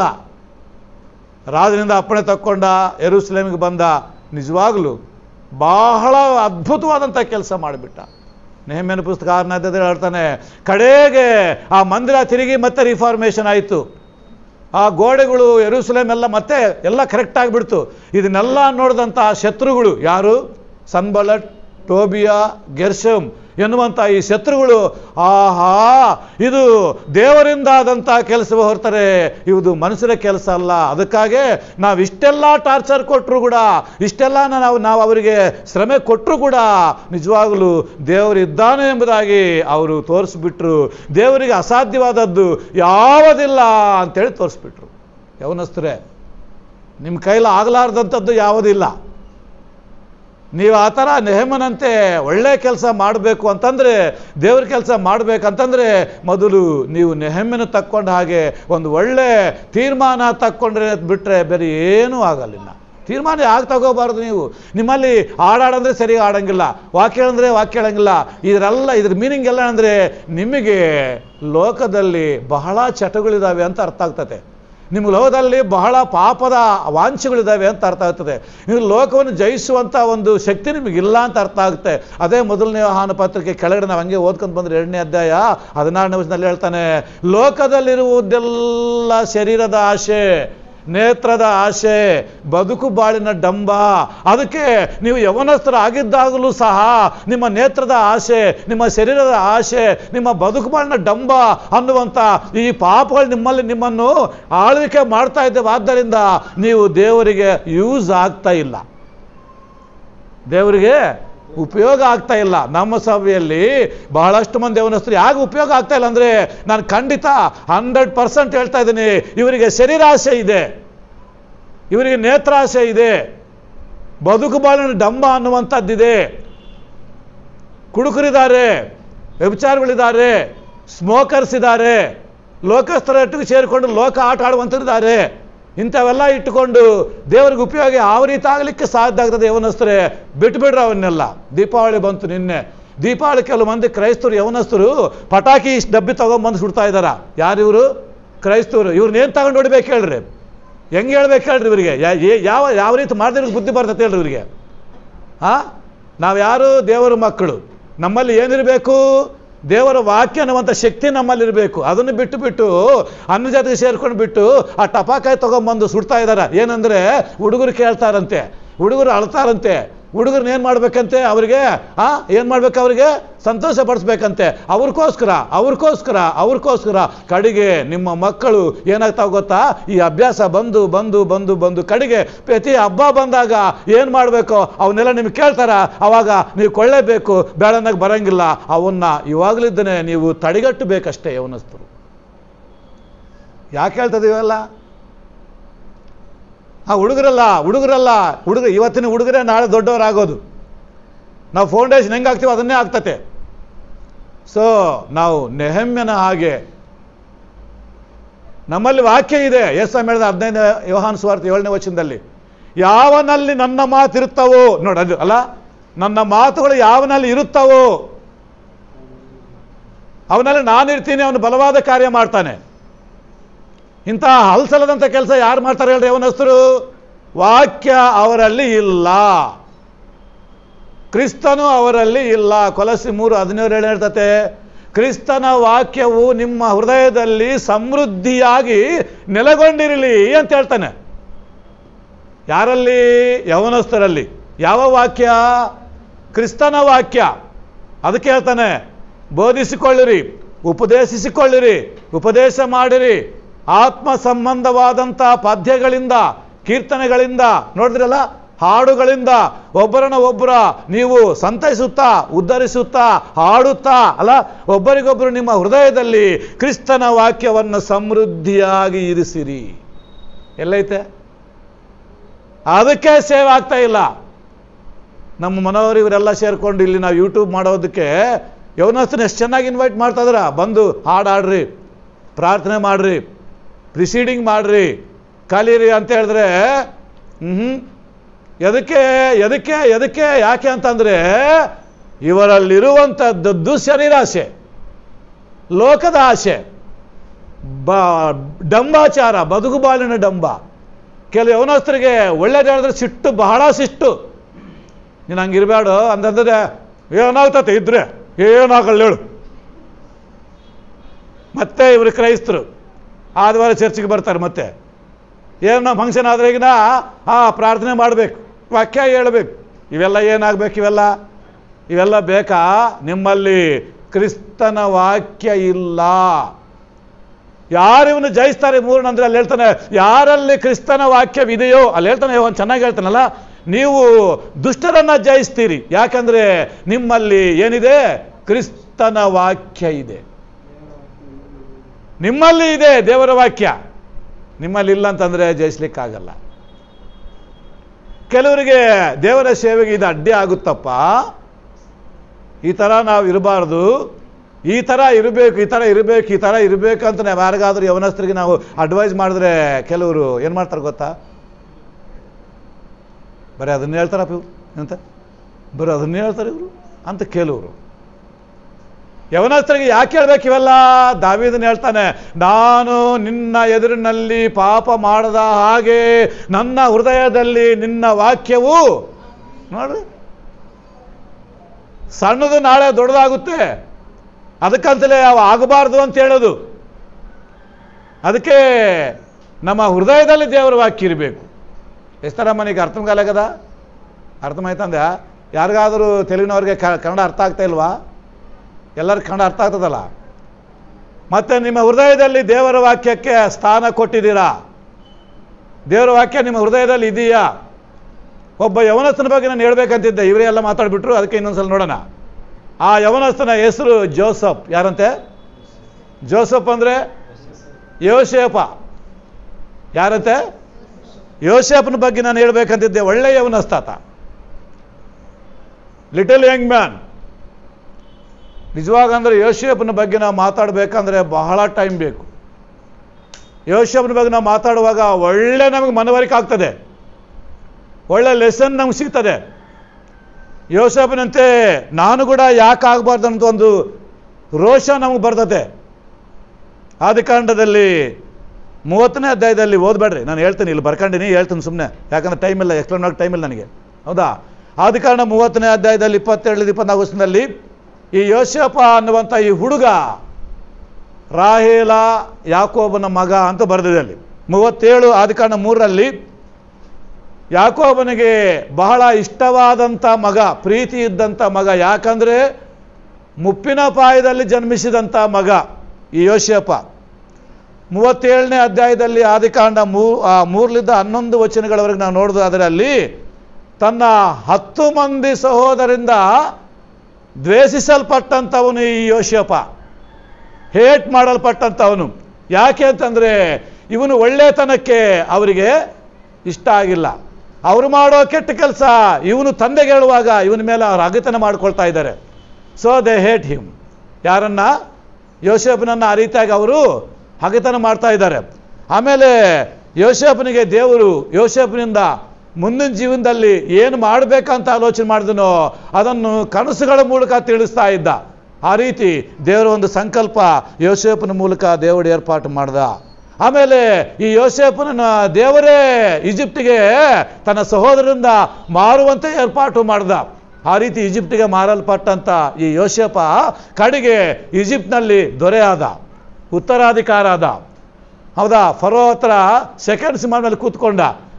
ರಾಜನಿಂದ ಅಪ್ಪಣೆ ತಕ್ಕೊಂಡ ಎರುಸಲೇಮಿಗೆ ಬಂದ ನಿಜವಾಗ್ಲೂ ಬಹಳ ಅದ್ಭುತವಾದಂಥ ಕೆಲಸ ಮಾಡಿಬಿಟ್ಟ ನೆಹಮ್ಯನ ಪುಸ್ತಕ ಆರನೇ ಅಧ್ಯಾಯದಲ್ಲಿ ಹೇಳ್ತಾನೆ ಕಡೆಗೆ ಆ ಮಂದಿರ ತಿರುಗಿ ಮತ್ತೆ ರಿಫಾರ್ಮೇಷನ್ ಆಯಿತು ಆ ಗೋಡೆಗಳು ಎರುಸಲೇಮ್ ಎಲ್ಲ ಮತ್ತೆ ಎಲ್ಲ ಕರೆಕ್ಟ್ ಆಗಿಬಿಡ್ತು ಇದನ್ನೆಲ್ಲ ನೋಡಿದಂಥ ಶತ್ರುಗಳು ಯಾರು ಸನ್ಬಲಟ್ ಟೋಬಿಯಾ ಗೆರ್ಶಮ್ ಎನ್ನುವಂಥ ಈ ಶತ್ರುಗಳು ಆಹಾ ಇದು ದೇವರಿಂದ ಆದಂಥ ಕೆಲಸವೇ ಹೊರತಾರೆ ಇದು ಮನುಷ್ಯರ ಕೆಲಸ ಅಲ್ಲ ಅದಕ್ಕಾಗಿ ನಾವು ಇಷ್ಟೆಲ್ಲ ಟಾರ್ಚರ್ ಕೊಟ್ಟರು ಕೂಡ ಇಷ್ಟೆಲ್ಲ ನಾವು ನಾವು ಅವರಿಗೆ ಶ್ರಮೆ ಕೊಟ್ಟರು ಕೂಡ ನಿಜವಾಗಲೂ ದೇವರಿದ್ದಾನೆ ಎಂಬುದಾಗಿ ಅವರು ತೋರಿಸ್ಬಿಟ್ರು ದೇವರಿಗೆ ಅಸಾಧ್ಯವಾದದ್ದು ಯಾವುದಿಲ್ಲ ಅಂತೇಳಿ ತೋರಿಸ್ಬಿಟ್ರು ಯವನಸ್ತರೇ ನಿಮ್ಮ ಕೈಲಿ ಆಗಲಾರ್ದಂಥದ್ದು ಯಾವುದಿಲ್ಲ ನೀವು ಆ ಥರ ನೆಹಮನಂತೆ ಒಳ್ಳೆ ಕೆಲಸ ಮಾಡಬೇಕು ಅಂತಂದರೆ ದೇವ್ರ ಕೆಲಸ ಮಾಡಬೇಕಂತಂದರೆ ಮೊದಲು ನೀವು ನೆಹಮ್ಮನ ತಕ್ಕೊಂಡ ಹಾಗೆ ಒಂದು ಒಳ್ಳೆ ತೀರ್ಮಾನ ತಕ್ಕೊಂಡ್ರೆ ಬಿಟ್ಟರೆ ಬೇರೆ ಏನೂ ಆಗಲಿಲ್ಲ ತೀರ್ಮಾನ ಯಾಕೆ ತಗೋಬಾರ್ದು ನೀವು ನಿಮ್ಮಲ್ಲಿ ಹಾಡಾಡಂದ್ರೆ ಸರಿ ಆಡಂಗಿಲ್ಲ ವಾಕ್ಯ ಅಂದರೆ ವಾಕ್ಯ ಹೇಳಂಗಿಲ್ಲ ಇದರೆಲ್ಲ ಇದ್ರ ಮೀನಿಂಗ್ ಎಲ್ಲ ಅಂದರೆ ನಿಮಗೆ ಲೋಕದಲ್ಲಿ ಬಹಳ ಚಟಗಳಿದ್ದಾವೆ ಅಂತ ಅರ್ಥ ಆಗ್ತದೆ ನಿಮ್ಮ ಲೋಕದಲ್ಲಿ ಬಹಳ ಪಾಪದ ವಾಂಛೆಗಳಿದ್ದಾವೆ ಅಂತ ಅರ್ಥ ಆಗ್ತದೆ ನೀವು ಲೋಕವನ್ನು ಜಯಿಸುವಂಥ ಒಂದು ಶಕ್ತಿ ನಿಮಗಿಲ್ಲ ಅಂತ ಅರ್ಥ ಆಗುತ್ತೆ ಅದೇ ಮೊದಲನೇ ಆಹ್ವಾನ ಪತ್ರಿಕೆ ಕೆಳಗಡೆ ನಾವು ಹಂಗೆ ಓದ್ಕೊಂಡು ಬಂದ್ರೆ ಎರಡನೇ ಅಧ್ಯಾಯ ಹದಿನಾರನೇ ವರ್ಷದಲ್ಲಿ ಹೇಳ್ತಾನೆ ಲೋಕದಲ್ಲಿರುವುದೆಲ್ಲ ಶರೀರದ ಆಶೆ ನೇತ್ರದ ಆಶೆ ಬದುಕು ಬಾಳಿನ ಡಂಬ ಅದಕ್ಕೆ ನೀವು ಯವನಸ್ಥರು ಆಗಿದ್ದಾಗಲೂ ಸಹ ನಿಮ್ಮ ನೇತ್ರದ ಆಸೆ ನಿಮ್ಮ ಶರೀರದ ಆಸೆ ನಿಮ್ಮ ಬದುಕು ಬಾಳಿನ ಡಂಬ ಅನ್ನುವಂಥ ಈ ಪಾಪಗಳು ನಿಮ್ಮಲ್ಲಿ ನಿಮ್ಮನ್ನು ಆಳ್ವಿಕೆ ಮಾಡ್ತಾ ಇದ್ದೇವೆ ಆದ್ದರಿಂದ ನೀವು ದೇವರಿಗೆ ಯೂಸ್ ಆಗ್ತಾ ಇಲ್ಲ ದೇವರಿಗೆ ಉಪಯೋಗ ಆಗ್ತಾ ಇಲ್ಲ ನಮ್ಮ ಸಭೆಯಲ್ಲಿ ಬಹಳಷ್ಟು ಮಂದಿ ಯವನಸ್ಥರು ಯಾಕೆ ಉಪಯೋಗ ಆಗ್ತಾ ಇಲ್ಲ ಅಂದರೆ ನಾನು ಖಂಡಿತ ಹಂಡ್ರೆಡ್ ಪರ್ಸೆಂಟ್ ಹೇಳ್ತಾ ಇದ್ದೀನಿ ಇವರಿಗೆ ಶರೀರಾಸೆ ಇದೆ ಇವರಿಗೆ ನೇತ್ರಾಸೆ ಇದೆ ಬದುಕು ಬಾಳಿನ ಡಂಬ ಅನ್ನುವಂಥದ್ದಿದೆ ಕುಡುಕರಿದ್ದಾರೆ ವ್ಯಭಿಚಾರಗಳಿದ್ದಾರೆ ಸ್ಮೋಕರ್ಸ್ ಇದ್ದಾರೆ ಲೋಕಸ್ಥರೊಟ್ಟಿಗೆ ಸೇರಿಕೊಂಡು ಲೋಕ ಆಟ ಆಡುವಂಥರಿದ್ದಾರೆ ಇಂಥವೆಲ್ಲ ಇಟ್ಟುಕೊಂಡು ದೇವರಿಗೆ ಉಪಯೋಗ ಯಾವ ರೀತಿ ಆಗಲಿಕ್ಕೆ ಸಾಧ್ಯ ಆಗ್ತದೆ ಯವನಸ್ಥರೇ ಬಿಟ್ಬಿಡ್ರಿ ಅವನ್ನೆಲ್ಲ ದೀಪಾವಳಿ ಬಂತು ನಿನ್ನೆ ದೀಪಾವಳಿ ಕೆಲವು ಮಂದಿ ಕ್ರೈಸ್ತರು ಯವನಸ್ಥರು ಪಟಾಕಿ ಇಷ್ಟು ಡಬ್ಬಿ ತಗೊಂಬಂದು ಸುಡ್ತಾ ಇದ್ದಾರ ಯಾರು ಇವರು ಕ್ರೈಸ್ತವರು ಇವ್ರನ್ನೇನು ತಗೊಂಡು ಹೊಡಿಬೇಕು ಹೇಳ್ರಿ ಹೆಂಗೆ ಹೇಳ್ಬೇಕು ಹೇಳ್ರಿ ಇವರಿಗೆ ಯಾ- ಏ- ಯಾವ ಯಾವ ರೀತಿ ಮಾಡಿದ್ರೆ ಬುದ್ಧಿ ಬರ್ತದೆ ಹೇಳ್ರಿ ಇವರಿಗೆ ಆ ನಾವು ಯಾರು ದೇವರ ಮಕ್ಕಳು ನಮ್ಮಲ್ಲಿ ಏನಿರಬೇಕು ದೇವರ ವಾಕ್ಯ ಅನ್ನುವಂಥ ಶಕ್ತಿ ನಮ್ಮಲ್ಲಿರಬೇಕು ಅದನ್ನು ಬಿಟ್ಟು ಬಿಟ್ಟು ಅನ್ನ ಜೊತೆಗೆ ಸೇರ್ಕೊಂಡು ಬಿಟ್ಟು ಆ ಟಪಾಕಾಯಿ ತೊಗೊಂಬಂದು ಸುಡ್ತಾ ಇದ್ದಾರೆ ಏನಂದ್ರೆ ಹುಡುಗರು ಕೇಳ್ತಾರಂತೆ ಹುಡುಗರು ಅಳ್ತಾರಂತೆ ಹುಡುಗರನ್ನ ಏನು ಮಾಡ್ಬೇಕಂತೆ ಅವರಿಗೆ ಆ ಏನು ಮಾಡ್ಬೇಕು ಅವರಿಗೆ ಸಂತೋಷ ಪಡಿಸ್ಬೇಕಂತೆ ಅವ್ರಿಗೋಸ್ಕರ ಅವ್ರಿಗೋಸ್ಕರ ಅವ್ರಿಗೋಸ್ಕರ ಕಡೆಗೆ ನಿಮ್ಮ ಮಕ್ಕಳು ಏನಾಗ್ತಾವ ಗೊತ್ತಾ ಈ ಅಭ್ಯಾಸ ಬಂದು ಬಂದು ಬಂದು ಬಂದು ಕಡೆಗೆ ಪ್ರತಿ ಹಬ್ಬ ಬಂದಾಗ ಏನು ಮಾಡಬೇಕು ಅವನ್ನೆಲ್ಲ ನಿಮ್ಗೆ ಕೇಳ್ತಾರ ಅವಾಗ ನೀವು ಕೊಳ್ಳೇಬೇಕು ಬೇಡನಾಗ ಬರಂಗಿಲ್ಲ ಅವನ್ನ ಇವಾಗಲಿದ್ದನೇ ನೀವು ತಡೆಗಟ್ಟಬೇಕಷ್ಟೇ ಯವನಸ್ಥರು ಯಾಕೆ ಹೇಳ್ತದೆ ಇವೆಲ್ಲ ಆ ಹುಡುಗರಲ್ಲ ಹುಡುಗರಲ್ಲ ಹುಡುಗ ಇವತ್ತಿನ ಹುಡುಗರೇ ನಾಳೆ ದೊಡ್ಡವರಾಗೋದು ನಾವು ಫೌಂಡೇಶನ್ ಹೆಂಗೆ ಆಗ್ತೀವಿ ಅದನ್ನೇ ಆಗ್ತತೆ ಸೊ ನಾವು ನೆಹಮ್ಯನ ಹಾಗೆ ನಮ್ಮಲ್ಲಿ ವಾಕ್ಯ ಇದೆ ಎಸ್ ಎಮ್ ಹೇಳಿದ ಹದಿನೈದು ಯೋಹಾನ್ ಸ್ವಾರ್ಥ ಏಳನೇ ವಚನದಲ್ಲಿ ಯಾವನಲ್ಲಿ ನನ್ನ ಮಾತಿರುತ್ತವೋ ನೋಡಿ ಅದು ಅಲ್ಲ ನನ್ನ ಮಾತುಗಳು ಯಾವನಲ್ಲಿ ಇರುತ್ತವೋ ಅವನಲ್ಲಿ ನಾನಿರ್ತೀನಿ ಅವನು ಬಲವಾದ ಕಾರ್ಯ ಮಾಡ್ತಾನೆ ಇಂತಹ ಹಲ್ಸಲದಂಥ ಕೆಲಸ ಯಾರು ಮಾಡ್ತಾರೆ ಹೇಳ್ರಿ ಯವನಸ್ಥರು ವಾಕ್ಯ ಅವರಲ್ಲಿ ಇಲ್ಲ ಕ್ರಿಸ್ತನು ಅವರಲ್ಲಿ ಇಲ್ಲ ಕೊಲಸಿ ಮೂರು ಹದಿನೇಳು ಹೇಳಿ ಹೇಳ್ತತೆ ಕ್ರಿಸ್ತನ ವಾಕ್ಯವು ನಿಮ್ಮ ಹೃದಯದಲ್ಲಿ ಸಮೃದ್ಧಿಯಾಗಿ ನೆಲೆಗೊಂಡಿರಲಿ ಅಂತ ಹೇಳ್ತಾನೆ ಯಾರಲ್ಲಿ ಯವನಸ್ಥರಲ್ಲಿ ಯಾವ ವಾಕ್ಯ ಕ್ರಿಸ್ತನ ವಾಕ್ಯ ಅದಕ್ಕೆ ಹೇಳ್ತಾನೆ ಬೋಧಿಸಿಕೊಳ್ಳಿರಿ ಉಪದೇಶಿಸಿಕೊಳ್ಳಿರಿ ಉಪದೇಶ ಮಾಡಿರಿ ಆತ್ಮ ಸಂಬಂಧವಾದಂಥ ಪದ್ಯಗಳಿಂದ ಕೀರ್ತನೆಗಳಿಂದ ನೋಡಿದ್ರಲ್ಲ ಹಾಡುಗಳಿಂದ ಒಬ್ಬರನ್ನ ಒಬ್ಬರ ನೀವು ಸಂತೈಸುತ್ತಾ ಉದ್ಧರಿಸುತ್ತಾ ಹಾಡುತ್ತಾ ಅಲ್ಲ ಒಬ್ಬರಿಗೊಬ್ಬರು ನಿಮ್ಮ ಹೃದಯದಲ್ಲಿ ಕ್ರಿಸ್ತನ ವಾಕ್ಯವನ್ನು ಸಮೃದ್ಧಿಯಾಗಿ ಇರಿಸಿರಿ ಎಲ್ಲೈತೆ ಅದಕ್ಕೆ ಸೇವ್ ಆಗ್ತಾ ಇಲ್ಲ ನಮ್ಮ ಮನೋರು ಇವರೆಲ್ಲ ಸೇರ್ಕೊಂಡು ಇಲ್ಲಿ ನಾವು ಯೂಟ್ಯೂಬ್ ಮಾಡೋದಕ್ಕೆ ಯವನಸ್ಥನ ಎಷ್ಟು ಚೆನ್ನಾಗಿ ಇನ್ವೈಟ್ ಮಾಡ್ತಾ ಇದಾರ ಬಂದು ಹಾಡು ಹಾಡ್ರಿ ಪ್ರಾರ್ಥನೆ ಮಾಡ್ರಿ ಪ್ರಿಸೀಡಿಂಗ್ ಮಾಡ್ರಿ ಕಲೀರಿ ಅಂತ ಹೇಳಿದ್ರೆ ಹ್ಞೂ ಎದಕ್ಕೆ ಎದಕ್ಕೆ ಎದಕ್ಕೆ ಯಾಕೆ ಅಂತಂದ್ರೆ ಇವರಲ್ಲಿರುವಂಥದ್ದು ಶರೀರಾಸೆ ಲೋಕದ ಆಸೆ ಬ ಡಂಬಾಚಾರ ಬದುಕು ಬಾಳಿನ ಡಂಬ ಕೆಲವು ಯವನಸ್ಥರಿಗೆ ಒಳ್ಳೇದು ಹೇಳಿದ್ರೆ ಸಿಟ್ಟು ಬಹಳ ಸಿಟ್ಟು ನೀನು ಹಂಗಿರ್ಬೇಡ ಅಂತಂದ್ರೆ ಏನಾಗ್ತತೆ ಇದ್ರೆ ಏನಾಗಲ್ಲ ಹೇಳು ಮತ್ತೆ ಇವರು ಕ್ರೈಸ್ತರು ಆದಿವಾರ ಚರ್ಚಿಗೆ ಬರ್ತಾರೆ ಮತ್ತೆ ಏನೋ ಫಂಕ್ಷನ್ ಆದ್ರೆ ಈಗಿನ ಆ ಪ್ರಾರ್ಥನೆ ಮಾಡಬೇಕು ವಾಕ್ಯ ಹೇಳಬೇಕು ಇವೆಲ್ಲ ಏನಾಗಬೇಕು ಇವೆಲ್ಲ ಇವೆಲ್ಲ ಬೇಕಾ ನಿಮ್ಮಲ್ಲಿ ಕ್ರಿಸ್ತನ ವಾಕ್ಯ ಇಲ್ಲ ಯಾರು ಇವನು ಜಯಿಸ್ತಾರೆ ಮೂರನ ಅಂದ್ರೆ ಅಲ್ಲಿ ಹೇಳ್ತಾನೆ ಯಾರಲ್ಲಿ ಕ್ರಿಸ್ತನ ವಾಕ್ಯವಿದೆಯೋ ಅಲ್ಲಿ ಹೇಳ್ತಾನೆ ಒಂದು ಚೆನ್ನಾಗಿ ಹೇಳ್ತಾನಲ್ಲ ನೀವು ದುಷ್ಟರನ್ನ ಜಯಿಸ್ತೀರಿ ಯಾಕಂದ್ರೆ ನಿಮ್ಮಲ್ಲಿ ಏನಿದೆ ಕ್ರಿಸ್ತನ ವಾಕ್ಯ ಇದೆ ನಿಮ್ಮಲ್ಲಿ ಇದೆ ದೇವರ ವಾಕ್ಯ ನಿಮ್ಮಲ್ಲಿ ಇಲ್ಲ ಅಂತಂದ್ರೆ ಜಯಿಸ್ಲಿಕ್ಕಾಗಲ್ಲ ಕೆಲವರಿಗೆ ದೇವರ ಸೇವೆಗೆ ಇದು ಅಡ್ಡಿ ಆಗುತ್ತಪ್ಪ ಈ ಥರ ನಾವು ಇರಬಾರ್ದು ಈ ಥರ ಇರಬೇಕು ಈ ಥರ ಇರಬೇಕು ಈ ಥರ ಇರಬೇಕು ಅಂತ ನಾವು ಯಾರಿಗಾದ್ರೂ ಯವನಸ್ಥರಿಗೆ ನಾವು ಅಡ್ವೈಸ್ ಮಾಡಿದ್ರೆ ಕೆಲವರು ಏನು ಮಾಡ್ತಾರೆ ಗೊತ್ತಾ ಬರೀ ಅದನ್ನ ಹೇಳ್ತಾರಪ್ಪ ಇವ್ರು ಅಂತ ಬರೀ ಅದನ್ನ ಹೇಳ್ತಾರೆ ಇವರು ಅಂತ ಕೆಲವರು ಯವನಸ್ಥರಿಗೆ ಯಾಕೆ ಹೇಳ್ಬೇಕು ಇವೆಲ್ಲ ದಾವಿದನ್ ಹೇಳ್ತಾನೆ ನಾನು ನಿನ್ನ ಎದುರಿನಲ್ಲಿ ಪಾಪ ಮಾಡದ ಹಾಗೆ ನನ್ನ ಹೃದಯದಲ್ಲಿ ನಿನ್ನ ವಾಕ್ಯವು ನೋಡ್ರಿ ಸಣ್ಣದು ನಾಳೆ ದೊಡ್ಡದಾಗುತ್ತೆ ಅದಕ್ಕಂತಲೇ ಅವು ಆಗಬಾರ್ದು ಅಂತ ಹೇಳೋದು ಅದಕ್ಕೆ ನಮ್ಮ ಹೃದಯದಲ್ಲಿ ದೇವರ ವಾಕ್ಯ ಇರಬೇಕು ಎಷ್ಟರ ಮನೆಗೆ ಅರ್ಥಗಾಲಾಗದ ಅರ್ಥಮಾಯ್ತಂದ ಯಾರಿಗಾದರೂ ತೆಲುಗಿನವ್ರಿಗೆ ಕ- ಕನ್ನಡ ಅರ್ಥ ಆಗ್ತಾ ಇಲ್ವಾ ಎಲ್ಲರಿಗೂ ಕನ್ನಡ ಅರ್ಥ ಆಗ್ತದಲ್ಲ ಮತ್ತೆ ನಿಮ್ಮ ಹೃದಯದಲ್ಲಿ ದೇವರ ವಾಕ್ಯಕ್ಕೆ ಸ್ಥಾನ ಕೊಟ್ಟಿದ್ದೀರಾ ದೇವರ ವಾಕ್ಯ ನಿಮ್ಮ ಹೃದಯದಲ್ಲಿ ಇದೆಯಾ ಒಬ್ಬ ಯವನಸ್ಥನ ಬಗ್ಗೆ ನಾನು ಹೇಳ್ಬೇಕಂತಿದ್ದೆ ಇವರೇ ಎಲ್ಲ ಮಾತಾಡ್ಬಿಟ್ರು ಅದಕ್ಕೆ ಇನ್ನೊಂದ್ಸಲ ನೋಡೋಣ ಆ ಯವನಸ್ಥನ ಹೆಸರು ಜೋಸಫ್ ಯಾರಂತೆ ಜೋಸಫ್ ಅಂದ್ರೆ ಯೋಸೇಪ ಯಾರಂತೆ ಯೋಸೇಫನ ಬಗ್ಗೆ ನಾನು ಹೇಳ್ಬೇಕಂತಿದ್ದೆ ಒಳ್ಳೆ ಯವನಸ್ತಾತ ಲಿಟಲ್ ಯಂಗ್ ಮ್ಯಾನ್ ನಿಜವಾಗಂದ್ರೆ ಯೋಸೇಫನ ಬಗ್ಗೆ ನಾವು ಮಾತಾಡಬೇಕಂದ್ರೆ ಬಹಳ ಟೈಮ್ ಬೇಕು ಯೋಸೇಫನ ಬಗ್ಗೆ ನಾವು ಮಾತಾಡುವಾಗ ಒಳ್ಳೆ ನಮಗೆ ಮನವರಿಕೆ ಆಗ್ತದೆ ಒಳ್ಳೆ ಲೆಸನ್ ನಮ್ಗೆ ಸಿಗ್ತದೆ ಯೋಸೇಫನಂತೆ ನಾನು ಕೂಡ ಯಾಕೆ ಆಗಬಾರ್ದು ಅಂತ ಒಂದು ರೋಷ ನಮಗೆ ಬರ್ತದೆ ಆದಿಕಾಂಡದಲ್ಲಿ ಮೂವತ್ತನೇ ಅಧ್ಯಾಯದಲ್ಲಿ ಓದ್ಬೇಡ್ರಿ ನಾನು ಹೇಳ್ತೀನಿ ಇಲ್ಲಿ ಬರ್ಕೊಂಡಿನಿ ಹೇಳ್ತೀನಿ ಸುಮ್ಮನೆ ಯಾಕಂದ್ರೆ ಟೈಮ್ ಇಲ್ಲ ಎಕ್ಸ್ಪ್ಲೇನ್ ಮಾಡೋಕೆ ಟೈಮ್ ಇಲ್ಲ ನನಗೆ ಹೌದಾ ಆದಿಕಾಂಡ ಮೂವತ್ತನೇ ಅಧ್ಯಾಯದಲ್ಲಿ ಇಪ್ಪತ್ತೇಳು ಇಪ್ಪತ್ನಾಲ್ಕು ವರ್ಷದಲ್ಲಿ ಈ ಯೋಸೇಪ ಅನ್ನುವಂಥ ಈ ಹುಡುಗ ರಾಹೇಲ ಯಾಕೋಬನ ಮಗ ಅಂತ ಬರೆದಿದೆ ಅಲ್ಲಿ ಮೂವತ್ತೇಳು ಆದಿಕಾಂಡ ಮೂರರಲ್ಲಿ ಯಾಕೋಬನಿಗೆ ಬಹಳ ಇಷ್ಟವಾದಂಥ ಮಗ ಪ್ರೀತಿ ಇದ್ದಂಥ ಮಗ ಯಾಕಂದ್ರೆ ಮುಪ್ಪಿನ ಪಾಯದಲ್ಲಿ ಜನ್ಮಿಸಿದಂಥ ಮಗ ಈ ಯೋಶೇಪ ಮೂವತ್ತೇಳನೇ ಅಧ್ಯಾಯದಲ್ಲಿ ಆದಿಕಾಂಡ ಮೂ ಆ ಮೂರ್ಲಿದ್ದ ಹನ್ನೊಂದು ವಚನಗಳವರೆಗೆ ನಾವು ನೋಡೋದಾದ್ರೆ ಅಲ್ಲಿ ತನ್ನ ಹತ್ತು ಮಂದಿ ಸಹೋದರಿಂದ ದ್ವೇಷಿಸಲ್ಪಟ್ಟಂಥವನು ಈ ಯೋಶೇಪ ಹೇಟ್ ಮಾಡಲ್ಪಟ್ಟಂಥವನು ಯಾಕೆ ಅಂತಂದ್ರೆ ಇವನು ಒಳ್ಳೆತನಕ್ಕೆ ಅವರಿಗೆ ಇಷ್ಟ ಆಗಿಲ್ಲ ಅವರು ಮಾಡೋ ಕೆಟ್ಟ ಕೆಲಸ ಇವನು ತಂದೆಗೆ ಹೇಳುವಾಗ ಇವನ ಮೇಲೆ ಅವ್ರು ಅಗತನ ಮಾಡ್ಕೊಳ್ತಾ ಇದ್ದಾರೆ ಸೊ ದೇ ಹೇಟ್ ಹಿಮ್ ಯಾರನ್ನ ಯೋಸೇಫನನ್ನ ಆ ರೀತಿಯಾಗಿ ಅವರು ಹಗೆತನ ಮಾಡ್ತಾ ಇದ್ದಾರೆ ಆಮೇಲೆ ಯೋಸೇಫನಿಗೆ ದೇವರು ಯೋಸೇಫನಿಂದ ಮುಂದಿನ ಜೀವನದಲ್ಲಿ ಏನು ಮಾಡಬೇಕಂತ ಆಲೋಚನೆ ಮಾಡಿದನೋ ಅದನ್ನು ಕನಸುಗಳ ಮೂಲಕ ತಿಳಿಸ್ತಾ ಇದ್ದ ಆ ರೀತಿ ದೇವರ ಒಂದು ಸಂಕಲ್ಪ ಯೋಸೇಫನ ಮೂಲಕ ದೇವರು ಏರ್ಪಾಟು ಮಾಡ್ದ ಆಮೇಲೆ ಈ ಯೋಸೇಫನ ದೇವರೇ ಈಜಿಪ್ಟಿಗೆ ತನ್ನ ಸಹೋದರರಿಂದ ಮಾರುವಂತೆ ಏರ್ಪಾಟು ಮಾಡ್ದ ಆ ರೀತಿ ಈಜಿಪ್ಟಿಗೆ ಮಾರಲ್ಪಟ್ಟಂತ ಈ ಯೋಸೇಪ ಕಡೆಗೆ ಈಜಿಪ್ಟ್ನಲ್ಲಿ ದೊರೆ ಆದ ಉತ್ತರಾಧಿಕಾರ ಆದ ಹೌದಾ ಫರೋ ಹತ್ರ ಸೆಕೆಂಡ್ ಸಿಂಹ ಮೇಲೆ ಕೂತ್ಕೊಂಡ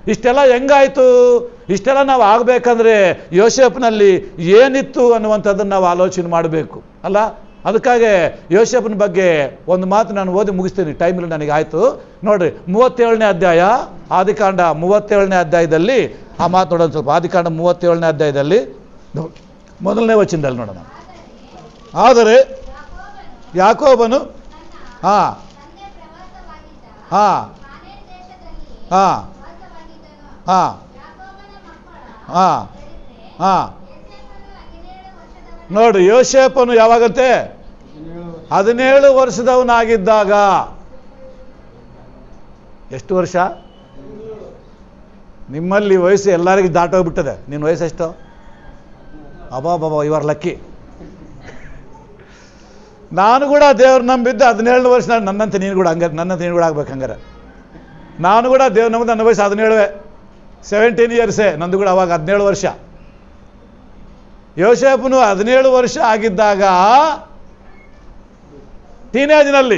ಇಷ್ಟೆಲ್ಲ ಹೆಂಗಾಯ್ತು ಇಷ್ಟೆಲ್ಲ ನಾವು ಆಗಬೇಕಂದ್ರೆ ಯೋಸೇಫ್ನಲ್ಲಿ ಏನಿತ್ತು ಅನ್ನುವಂಥದ್ದನ್ನು ನಾವು ಆಲೋಚನೆ ಮಾಡಬೇಕು ಅಲ್ಲ ಅದಕ್ಕಾಗಿ ಯೋಸೇಫನ ಬಗ್ಗೆ ಒಂದು ಮಾತು ನಾನು ಓದಿ ಮುಗಿಸ್ತೀನಿ ಟೈಮಲ್ಲಿ ನನಗೆ ಆಯಿತು ನೋಡ್ರಿ ಮೂವತ್ತೇಳನೇ ಅಧ್ಯಾಯ ಆದಿಕಾಂಡ ಮೂವತ್ತೇಳನೇ ಅಧ್ಯಾಯದಲ್ಲಿ ಆ ಮಾತು ನೋಡೋಣ ಸ್ವಲ್ಪ ಆದಿಕಾಂಡ ಮೂವತ್ತೇಳನೇ ಅಧ್ಯಾಯದಲ್ಲಿ ನೋ- ಮೊದಲನೇ ವಚನದಲ್ಲಿ ನೋಡೋಣ ಆದರೆ ಯಾಕೋಬನು ಹಾಂ ತಂದೆ ಪ್ರವಾಸವಾಗಿದ್ದ ಹಾಂ ಕಾನಾನ್ ದೇಶದಲ್ಲಿ ಹಾಂ ವಾಸವಾಗಿದ್ದನು ಹಾಂ ಯಾಕೋಬನ ಮಕ್ಕಳ ಹಾಂ ಚರಿತ್ರೆ ಹಾಂ ಯೋಸೇಫನು ಹದಿನೇಳು ವರ್ಷದವನು ನೋಡಿ ಯೋಸೇಪನು ಯಾವಾಗಂತೆ ಹದಿನೇಳು ವರ್ಷದವನಾಗಿದ್ದಾಗ ಎಷ್ಟು ವರ್ಷ ನಿಮ್ಮಲ್ಲಿ ವಯಸ್ಸು ಎಲ್ಲರಿಗೂ ದಾಟೋಗ್ಬಿಟ್ಟದೆ ನಿನ್ನ ವಯಸ್ಸು ಎಷ್ಟು ಅಬಾಬಾಬಾ ಇವರ್ ಲಕ್ಕಿ ನಾನು ಕೂಡ ದೇವ್ರ ನಂಬಿದ್ದು ಹದಿನೇಳು ವರ್ಷ ನಾನು ನನ್ನಂತೆ ನೀನು ಕೂಡ ಹಂಗಾರೆ ನನ್ನಂತೆ ನೀನು ಕೂಡ ಆಗ್ಬೇಕು ಹಂಗಾರೆ ನಾನು ಕೂಡ ದೇವ್ರ ನಂಬಿದ್ದು ನನ್ನ ವಯಸ್ಸು ಹದಿನೇಳುವೆ ಸೆವೆಂಟೀನ್ ಇಯರ್ಸೇ ನಂದು ಕೂಡ ಅವಾಗ ಹದಿನೇಳು ವರ್ಷ ಯೋಸೇಫನು ಹದಿನೇಳು ವರ್ಷ ಆಗಿದ್ದಾಗ ಟೀನೇಜ್ನಲ್ಲಿ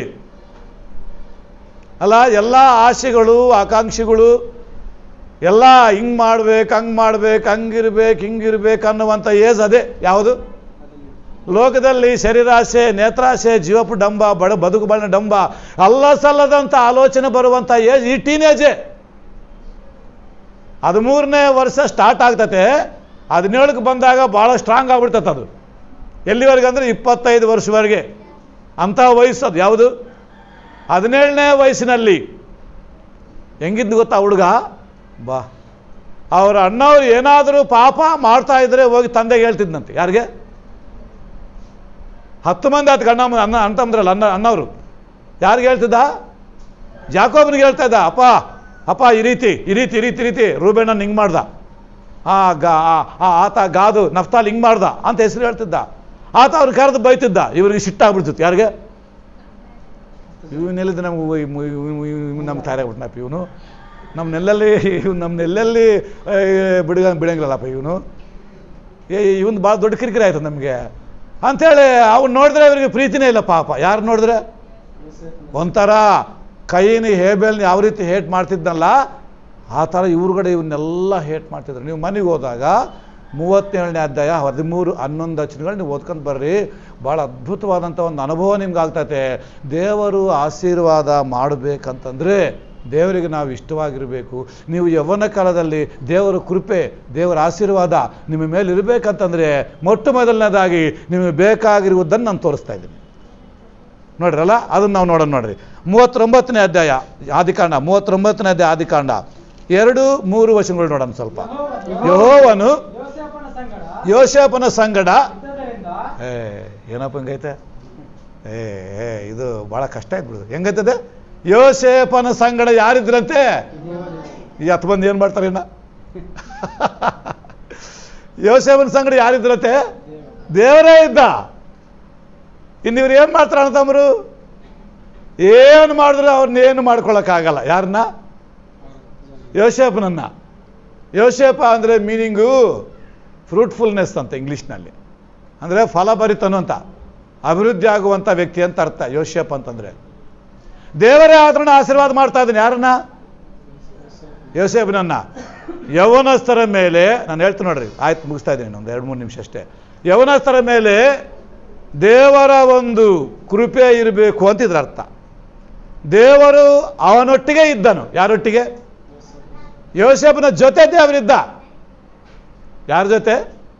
ಅಲ್ಲ ಎಲ್ಲ ಆಸೆಗಳು ಆಕಾಂಕ್ಷೆಗಳು ಎಲ್ಲ ಹಿಂಗೆ ಮಾಡ್ಬೇಕು ಹಂಗೆ ಮಾಡ್ಬೇಕು ಹಂಗಿರ್ಬೇಕು ಹಿಂಗಿರ್ಬೇಕು ಅನ್ನುವಂಥ ಏಜ್ ಅದೇ ಯಾವುದು ಲೋಕದಲ್ಲಿ ಶರೀರಾಸೆ ನೇತ್ರಾಸೆ ಜೀವಪು ಡಂಬ ಬಡ ಬದುಕು ಬಣ್ಣ ಡಂಬ ಅಲ್ಲ ಸಲ್ಲದಂಥ ಆಲೋಚನೆ ಬರುವಂಥ ಏಜ್ ಈ ಟೀನೇಜೇ ಹದಿಮೂರನೇ ವರ್ಷ ಸ್ಟಾರ್ಟ್ ಆಗ್ತತೆ ಹದಿನೇಳಕ್ಕೆ ಬಂದಾಗ ಭಾಳ ಸ್ಟ್ರಾಂಗ್ ಆಗ್ಬಿಡ್ತದೆ ಅದು ಎಲ್ಲಿವರೆಗೆ ಅಂದರೆ ಇಪ್ಪತ್ತೈದು ವರ್ಷವರೆಗೆ ಅಂಥ ವಯಸ್ಸು ಅದು ಯಾವುದು ಹದಿನೇಳನೇ ವಯಸ್ಸಿನಲ್ಲಿ ಹೆಂಗಿದ್ದು ಗೊತ್ತಾ ಹುಡುಗ ಬಾ ಅವರ ಅಣ್ಣವ್ರು ಏನಾದರೂ ಪಾಪ ಮಾಡ್ತಾ ಇದ್ರೆ ಹೋಗಿ ತಂದೆಗೆ ಹೇಳ್ತಿದ್ನಂತೆ ಯಾರಿಗೆ ಹತ್ತು ಮಂದಿ ಆತ ಅಣ್ಣ ಅಣ್ಣ ಅಂತಂದ್ರಲ್ಲ ಅಣ್ಣ ಅಣ್ಣವರು ಯಾರಿಗೆ ಹೇಳ್ತಿದ್ದ ಜಾಕೋಬನಿಗೆ ಹೇಳ್ತಾ ಇದ್ದ ಅಪ್ಪ ಅಪ್ಪ ಈ ರೀತಿ ಈ ರೀತಿ ಈ ರೀತಿ ಈ ರೀತಿ ರೂಬೇಣ ಹಿಂಗೆ ಮಾಡ್ದ ಆ ಗಾ ಆ- ಆ ಆತ ಗಾದು ನಫ್ತಾಲ್ ಹಿಂಗೆ ಮಾಡ್ದ ಅಂತ ಹೆಸರು ಹೇಳ್ತಿದ್ದ ಆತ ಅವ್ರು ಕರೆದು ಬೈತಿದ್ದ ಇವ್ರಿಗೆ ಸಿಟ್ಟಾಗ್ಬಿಡ್ತಿತ್ತು ಯಾರಿಗೆ ಇವನ್ನೆಲ್ಲಿದ್ದು ನಮ್ಗೆ ನಮ್ಮ ತಯಾರಾಗ್ಬಿಟ್ನಪ್ಪ ಇವನು ನಮ್ಮ ನೆಲ್ಲಲ್ಲಿ ಇವ್ನು ನಮ್ಮ ನೆಲ್ಲಲ್ಲಿ ಬಿಡಗ ಬಿಡಂಗಿಲ್ಲಪ್ಪ ಇವನು ಏ ಇವನು ಭಾಳ ದೊಡ್ಡ ಕಿರಿಕಿರಿ ಆಯ್ತು ನಮಗೆ ಅಂಥೇಳಿ ಅವ್ನು ನೋಡಿದ್ರೆ ಅವರಿಗೆ ಪ್ರೀತಿನೇ ಇಲ್ಲ ಪಾಪ ಯಾರು ನೋಡಿದ್ರೆ ಒಂಥರ ಕೈನಿ ಹೇಬೇಲ್ನ ಯಾವ ರೀತಿ ಹೇಟ್ ಮಾಡ್ತಿದ್ನಲ್ಲ ಆ ಥರ ಇವ್ರುಗಡೆ ಇವನ್ನೆಲ್ಲ ಹೇಟ್ ಮಾಡ್ತಿದ್ರು ನೀವು ಮನೆಗೆ ಹೋದಾಗ ಮೂವತ್ತೇಳನೇ ಅಧ್ಯಾಯ ಹದಿಮೂರು ಹನ್ನೊಂದು ವಚನಗಳು ನೀವು ಓದ್ಕೊಂಡು ಬರ್ರಿ ಭಾಳ ಅದ್ಭುತವಾದಂಥ ಒಂದು ಅನುಭವ ನಿಮ್ಗೆ ಆಗ್ತೈತೆ ದೇವರು ಆಶೀರ್ವಾದ ಮಾಡಬೇಕಂತಂದರೆ ದೇವರಿಗೆ ನಾವು ಇಷ್ಟವಾಗಿರಬೇಕು ನೀವು ಯೌವನ ಕಾಲದಲ್ಲಿ ದೇವರ ಕೃಪೆ ದೇವರ ಆಶೀರ್ವಾದ ನಿಮ್ಮ ಮೇಲೆ ಇರಬೇಕಂತಂದರೆ ಮೊಟ್ಟ ಮೊದಲನೇದಾಗಿ ನಿಮಗೆ ಬೇಕಾಗಿರುವುದನ್ನು ನಾನು ತೋರಿಸ್ತಾ ಇದ್ದೀನಿ ನೋಡ್ರಲ್ಲ ಅದನ್ನು ನಾವು ನೋಡೋಣ ನೋಡ್ರಿ ಮೂವತ್ತೊಂಬತ್ತನೇ ಅಧ್ಯಾಯ ಆದಿಕಾಂಡ ಮೂವತ್ತೊಂಬತ್ತನೇ ಅಧ್ಯಾಯ ಆದಿಕಾಂಡ ಎರಡು ಮೂರು ವಚನಗಳು ನೋಡೋಣ ಸ್ವಲ್ಪ ಯಹೋವನು ಯೋಸೇಫನ ಸಂಗಡ ಯೋಸೇಫನ ಸಂಗಡ ಇದ್ದದರಿಂದ ಏ ಏನಪ್ಪ ಹಿಂಗೈತೆ ಏ ಏ ಇದು ಭಾಳ ಕಷ್ಟ ಆಯ್ತು ಬಿಡುದು ಹೆಂಗೈತದೆ ಯೋಸೇಫನ ಸಂಗಡ ಯಾರಿದ್ರಂತೆ ಈ ಹತ್ತು ಮಂದಿ ಏನು ಮಾಡ್ತಾರೆ ಇನ್ನ ಯೋಸೇಫನ ಸಂಗಡ ಯಾರಿದ್ರಂತೆ ದೇವರೇ ಇದ್ದ ಇನ್ನು ಇವ್ರು ಏನು ಮಾಡ್ತಾರೆ ಅಣ್ಣತಮ್ಮರು ಏನು ಮಾಡಿದ್ರು ಅವ್ರನ್ನೇನು ಮಾಡ್ಕೊಳಕ್ಕಾಗಲ್ಲ ಯಾರನ್ನ ಯೋಸೇಫನನ್ನ ಯೋಸೇಪ ಅಂದರೆ ಮೀನಿಂಗು ಫ್ರೂಟ್ಫುಲ್ನೆಸ್ ಅಂತ ಇಂಗ್ಲೀಷ್ನಲ್ಲಿ ಅಂದರೆ ಫಲಭರಿತನು ಅಂತ ಅಭಿವೃದ್ಧಿ ಆಗುವಂಥ ವ್ಯಕ್ತಿ ಅಂತ ಅರ್ಥ ಯೋಸೇಪ್ ಅಂತಂದರೆ ದೇವರೇ ಆದ್ರೂ ಆಶೀರ್ವಾದ ಮಾಡ್ತಾ ಇದ್ದಾನೆ ಯಾರನ್ನ ಯೋಸೇಫನನ್ನ ಯೌವನಸ್ಥರ ಮೇಲೆ ನಾನು ಹೇಳ್ತೀನಿ ನೋಡ್ರಿ ಆಯ್ತು ಮುಗಿಸ್ತಾ ಇದ್ದೀನಿ ಒಂದು ಎರಡು ಮೂರು ನಿಮಿಷ ಅಷ್ಟೇ ಯೌವನಸ್ಥರ ಮೇಲೆ ದೇವರ ಒಂದು ಕೃಪೆ ಇರಬೇಕು ಅಂತ ಇದ್ರ ಅರ್ಥ ದೇವರು ಅವನೊಟ್ಟಿಗೆ ಇದ್ದನು ಯಾರೊಟ್ಟಿಗೆ ಯೋಸೇಫನ ಜೊತೆ ದೇವರಿದ್ದ ಯಾರ ಜೊತೆ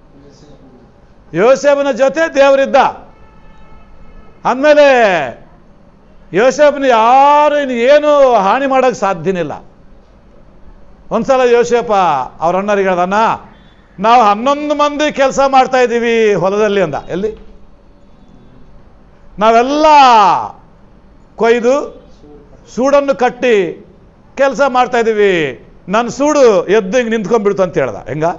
ಯೋಸೇಫನ ಜೊತೆ ದೇವರಿದ್ದ ಅಂದಮೇಲೆ ಯೋಸೇಫನ ಯಾರು ಇನ್ನು ಏನು ಹಾನಿ ಮಾಡೋಕ್ಕೆ ಸಾಧ್ಯನೇ ಇಲ್ಲ ಒಂದ್ಸಲ ಯೋಸೇಪ ಅವ್ರ ಅಣ್ಣರಿಗೆ ಹೇಳ್ದಣ್ಣ ನಾವು ಹನ್ನೊಂದು ಮಂದಿ ಕೆಲಸ ಮಾಡ್ತಾ ಇದ್ದೀವಿ ಹೊಲದಲ್ಲಿ ಅಂದ ಎಲ್ಲಿ ನಾವೆಲ್ಲ ಕೊಯ್ದು ಸೂಡನ್ನು ಕಟ್ಟಿ ಕೆಲಸ ಮಾಡ್ತಾ ಇದ್ದೀವಿ ನನ್ನ ಸೂಡು ಎದ್ದು ಹಿಂಗೆ ನಿಂತ್ಕೊಂಡ್ಬಿಡ್ತು ಅಂತ ಹೇಳ್ದ ಹೆಂಗ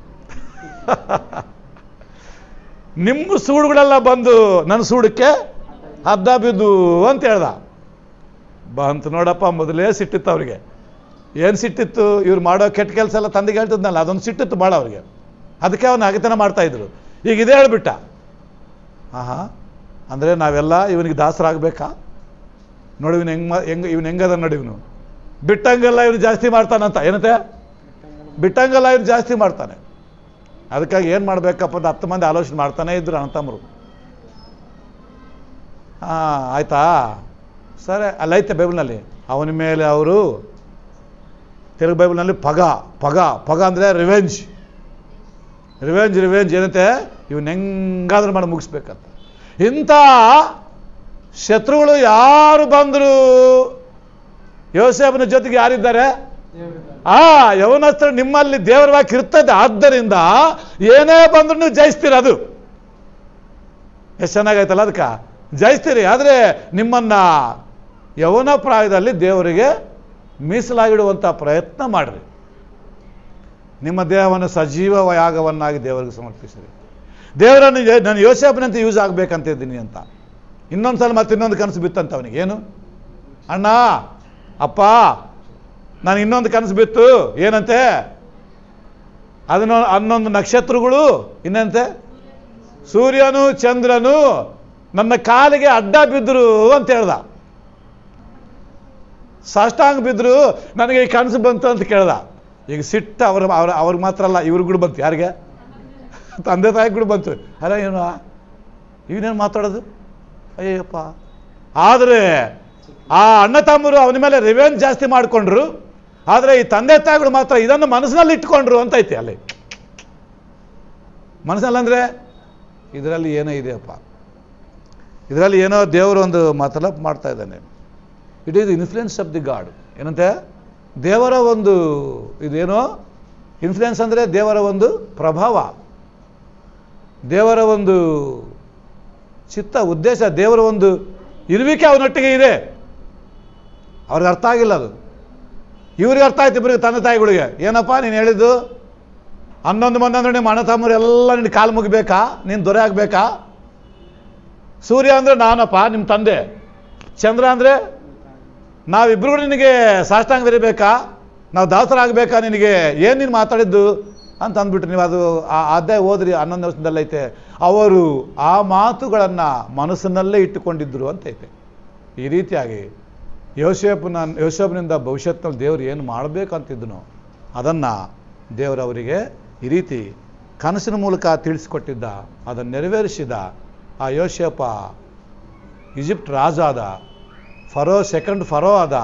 ನಿಮ್ಮ ಸೂಡುಗಳೆಲ್ಲ ಬಂದು ನನ್ನ ಸೂಡಕ್ಕೆ ಅದ್ದ ಬಿದ್ದು ಅಂತ ಹೇಳ್ದ ಬಂತು ನೋಡಪ್ಪ ಮೊದಲೇ ಸಿಟ್ಟಿತ್ತು ಅವ್ರಿಗೆ ಏನು ಸಿಟ್ಟಿತ್ತು ಇವ್ರು ಮಾಡೋ ಕೆಟ್ಟ ಕೆಲಸ ಎಲ್ಲ ತಂದೆಗೆ ಹೇಳ್ತಿದ್ನಲ್ಲ ಅದೊಂದು ಸಿಟ್ಟಿತ್ತು ಭಾಳ ಅವ್ರಿಗೆ ಅದಕ್ಕೆ ಅವನು ಹಗತನ ಮಾಡ್ತಾ ಇದ್ರು ಈಗ ಇದೇ ಹೇಳ್ಬಿಟ್ಟ ಆಹಾ ಅಂದರೆ ನಾವೆಲ್ಲ ಇವನಿಗೆ ದಾಸರಾಗಬೇಕಾ ನೋಡಿ ಇವನು ಹೆಂಗೆ ಹೆಂಗೆ ಇವನು ಹೆಂಗದ ನೋಡಿ ಇವನು ಬಿಟ್ಟಂಗೆಲ್ಲ ಇವನು ಜಾಸ್ತಿ ಮಾಡ್ತಾನಂತ ಏನಂತೆ ಬಿಟ್ಟಂಗೆಲ್ಲ ಇವ್ರು ಜಾಸ್ತಿ ಮಾಡ್ತಾನೆ ಅದಕ್ಕಾಗಿ ಏನು ಮಾಡಬೇಕಪ್ಪ ಅಂತ ಹತ್ತು ಮಂದಿ ಆಲೋಚನೆ ಮಾಡ್ತಾನೆ ಇದ್ರು ಅಣ್ಣ ತಮ್ಮರು ಹಾಂ ಆಯ್ತಾ ಸರಿ ಅಲ್ಲೈತೆ ಬೈಬಲ್ನಲ್ಲಿ ಅವನ ಮೇಲೆ ಅವರು ತೆಲುಗು ಬೈಬಲ್ನಲ್ಲಿ ಪಗ ಪಗ ಪಗ ಅಂದರೆ ರಿವೆಂಜ್ ರಿವೆಂಜ್ ರಿವೆಂಜ್ ಏನಂತೆ ಇವನ್ ಹೆಂಗಾದ್ರೂ ಮಾಡಿ ಮುಗಿಸ್ಬೇಕಂತ ಇಂಥ ಶತ್ರುಗಳು ಯಾರು ಬಂದರು ಯೋಸೇಫನ ಜೊತೆಗೆ ಯಾರಿದ್ದಾರೆ ಆ ಯವನಸ್ತ್ರ ನಿಮ್ಮಲ್ಲಿ ದೇವರ ವಾಕ್ಯ ಇರ್ತದೆ ಆದ್ದರಿಂದ ಏನೇ ಬಂದ್ರು ನೀವು ಜಯಿಸ್ತೀರ ಅದು ಎಷ್ಟು ಚೆನ್ನಾಗೈತಲ್ಲ ಅದಕ್ಕೆ ಜಯಿಸ್ತೀರಿ ಆದರೆ ನಿಮ್ಮನ್ನ ಯವನ ಪ್ರಾಯದಲ್ಲಿ ದೇವರಿಗೆ ಮೀಸಲಾಗಿಡುವಂಥ ಪ್ರಯತ್ನ ಮಾಡ್ರಿ ನಿಮ್ಮ ದೇಹವನ್ನು ಸಜೀವ ಯಾಗವನ್ನಾಗಿ ದೇವರಿಗೆ ಸಮರ್ಪಿಸಿರಿ ದೇವರನ್ನು ಯೋ- ನಾನು ಯೋಸೇಫನಂತೆ ಯೂಸ್ ಆಗ್ಬೇಕಂತ ಇದ್ದೀನಿ ಅಂತ ಇನ್ನೊಂದ್ಸಲ ಮತ್ತೆ ಇನ್ನೊಂದು ಕನಸು ಬಿತ್ತಂತ ಅವನಿಗೆ ಏನು ಅಣ್ಣ ಅಪ್ಪ ನಾನು ಇನ್ನೊಂದು ಕನಸು ಬಿತ್ತು ಏನಂತೆ ಅದನ್ನ ಹನ್ನೊಂದು ನಕ್ಷತ್ರಗಳು ಇನ್ನಂತೆ ಸೂರ್ಯನು ಚಂದ್ರನು ನನ್ನ ಕಾಲಿಗೆ ಅಡ್ಡ ಬಿದ್ದರು ಅಂತ ಹೇಳ್ದ ಸಾಷ್ಟಾಂಗ ಬಿದ್ದರು ನನಗೆ ಈ ಕನಸು ಬಂತು ಅಂತ ಕೇಳ್ದ ಈಗ ಸಿಟ್ಟು ಅವ್ರ ಅವ್ರ ಅವ್ರಿಗೆ ಮಾತ್ರ ಅಲ್ಲ ಇವ್ರಿಗೆ ಕೂಡ ಬಂತು ಯಾರಿಗೆ ತಂದೆ ತಾಯಿ ಕೂಡ ಬಂತು ಅಲ್ಲ ಏನು ಇವನೇನು ಮಾತಾಡೋದು ಅಯ್ಯಪ್ಪ ಆದರೆ ಆ ಅಣ್ಣ ತಮ್ಮರು ಅವನ ಮೇಲೆ ರಿವೆಂಜ್ ಜಾಸ್ತಿ ಮಾಡಿಕೊಂಡ್ರು ಆದರೆ ಈ ತಂದೆ ತಾಯಿಗಳು ಮಾತ್ರ ಇದನ್ನು ಮನಸ್ಸಿನಲ್ಲಿ ಇಟ್ಕೊಂಡ್ರು ಅಂತ ಐತೆ ಅಲ್ಲಿ ಮನಸ್ಸಲ್ಲಿ ಅಂದರೆ ಇದರಲ್ಲಿ ಏನೋ ಇದೆಯಪ್ಪ ಇದರಲ್ಲಿ ಏನೋ ದೇವರು ಒಂದು ಮತಲಬ್ ಮಾಡ್ತಾ ಇದ್ದಾನೆ it is influence of the god ಏನಂತೆ ದೇವರ ಒಂದು ಇದೇನೋ ಇನ್ಫ್ಲುಯೆನ್ಸ್ ಅಂದರೆ ದೇವರ ಒಂದು ಪ್ರಭಾವ ದೇವರ ಒಂದು ಚಿತ್ತ ಉದ್ದೇಶ ದೇವರ ಒಂದು ಇರುವಿಕೆ ಅವನೊಟ್ಟಿಗೆ ಇದೆ ಅವ್ರಿಗೆ ಅರ್ಥ ಆಗಿಲ್ಲ ಅದು ಇವ್ರಿಗೆ ಅರ್ಥ ಆಯ್ತು ಇಬ್ಬರಿಗೆ ತಂದೆ ತಾಯಿಗಳಿಗೆ ಏನಪ್ಪ ನೀನು ಹೇಳಿದ್ದು ಹನ್ನೊಂದು ಮಂದಿ ಅಂದ್ರೆ ನಿಮ್ಮ ಅಣ್ಣ ತಮ್ಮರು ಎಲ್ಲ ನಿನ್ನ ಕಾಲು ಮುಗಿಬೇಕಾ ನೀನು ದೊರೆ ಆಗಬೇಕಾ ಸೂರ್ಯ ಅಂದರೆ ನಾನಪ್ಪ ನಿಮ್ಮ ತಂದೆ ಚಂದ್ರ ಅಂದರೆ ನಾವಿಬ್ರು ನಿನಗೆ ಸಾಷ್ಟಾಂಗ ಬರೀಬೇಕಾ ನಾವು ದಾಸರಾಗಬೇಕಾ ನಿನಗೆ ಏನು ನೀನು ಮಾತಾಡಿದ್ದು ಅಂತ ಅಂದ್ಬಿಟ್ರು ನೀವು ಅದು ಆ ಅಧ್ಯಾಯ ಓದ್ರಿ ಹನ್ನೊಂದು ವರ್ಷದಲ್ಲೈತೆ ಅವರು ಆ ಮಾತುಗಳನ್ನು ಮನಸ್ಸಿನಲ್ಲೇ ಇಟ್ಟುಕೊಂಡಿದ್ರು ಅಂತ ಐತೆ ಈ ರೀತಿಯಾಗಿ ಯೋಸೇಪನ ಯೋಸೇಪನಿಂದ ಭವಿಷ್ಯತ್ನಲ್ಲಿ ದೇವರು ಏನು ಮಾಡಬೇಕಂತಿದ್ದನೋ ಅದನ್ನು ದೇವರು ಅವರಿಗೆ ಈ ರೀತಿ ಕನಸಿನ ಮೂಲಕ ತಿಳಿಸಿಕೊಟ್ಟಿದ್ದ ಅದನ್ನು ನೆರವೇರಿಸಿದ ಆ ಯೋಸೇಪ ಈಜಿಪ್ಟ್ ರಾಜ ಆದ ಫರೋ ಸೆಕೆಂಡ್ ಫರೋ ಆದ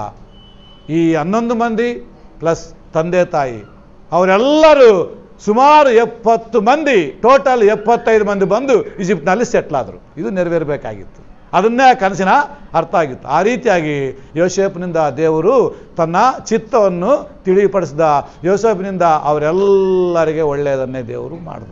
ಈ ಹನ್ನೊಂದು ಮಂದಿ ಪ್ಲಸ್ ತಂದೆ ತಾಯಿ ಅವರೆಲ್ಲರೂ ಸುಮಾರು ಎಪ್ಪತ್ತು ಮಂದಿ ಟೋಟಲ್ ಎಪ್ಪತ್ತೈದು ಮಂದಿ ಬಂದು ಈಜಿಪ್ಟ್ನಲ್ಲಿ ಸೆಟ್ಲ್ ಆದರು ಇದು ನೆರವೇರಬೇಕಾಗಿತ್ತು ಅದನ್ನೇ ಆ ಕನಸಿನ ಅರ್ಥ ಆಗಿತ್ತು ಆ ರೀತಿಯಾಗಿ ಯೋಸೇಫನಿಂದ ದೇವರು ತನ್ನ ಚಿತ್ತವನ್ನು ತಿಳಿಪಡಿಸಿದ ಯೋಸೇಫನಿಂದ ಅವರೆಲ್ಲರಿಗೆ ಒಳ್ಳೆಯದನ್ನೇ ದೇವರು ಮಾಡ್ದ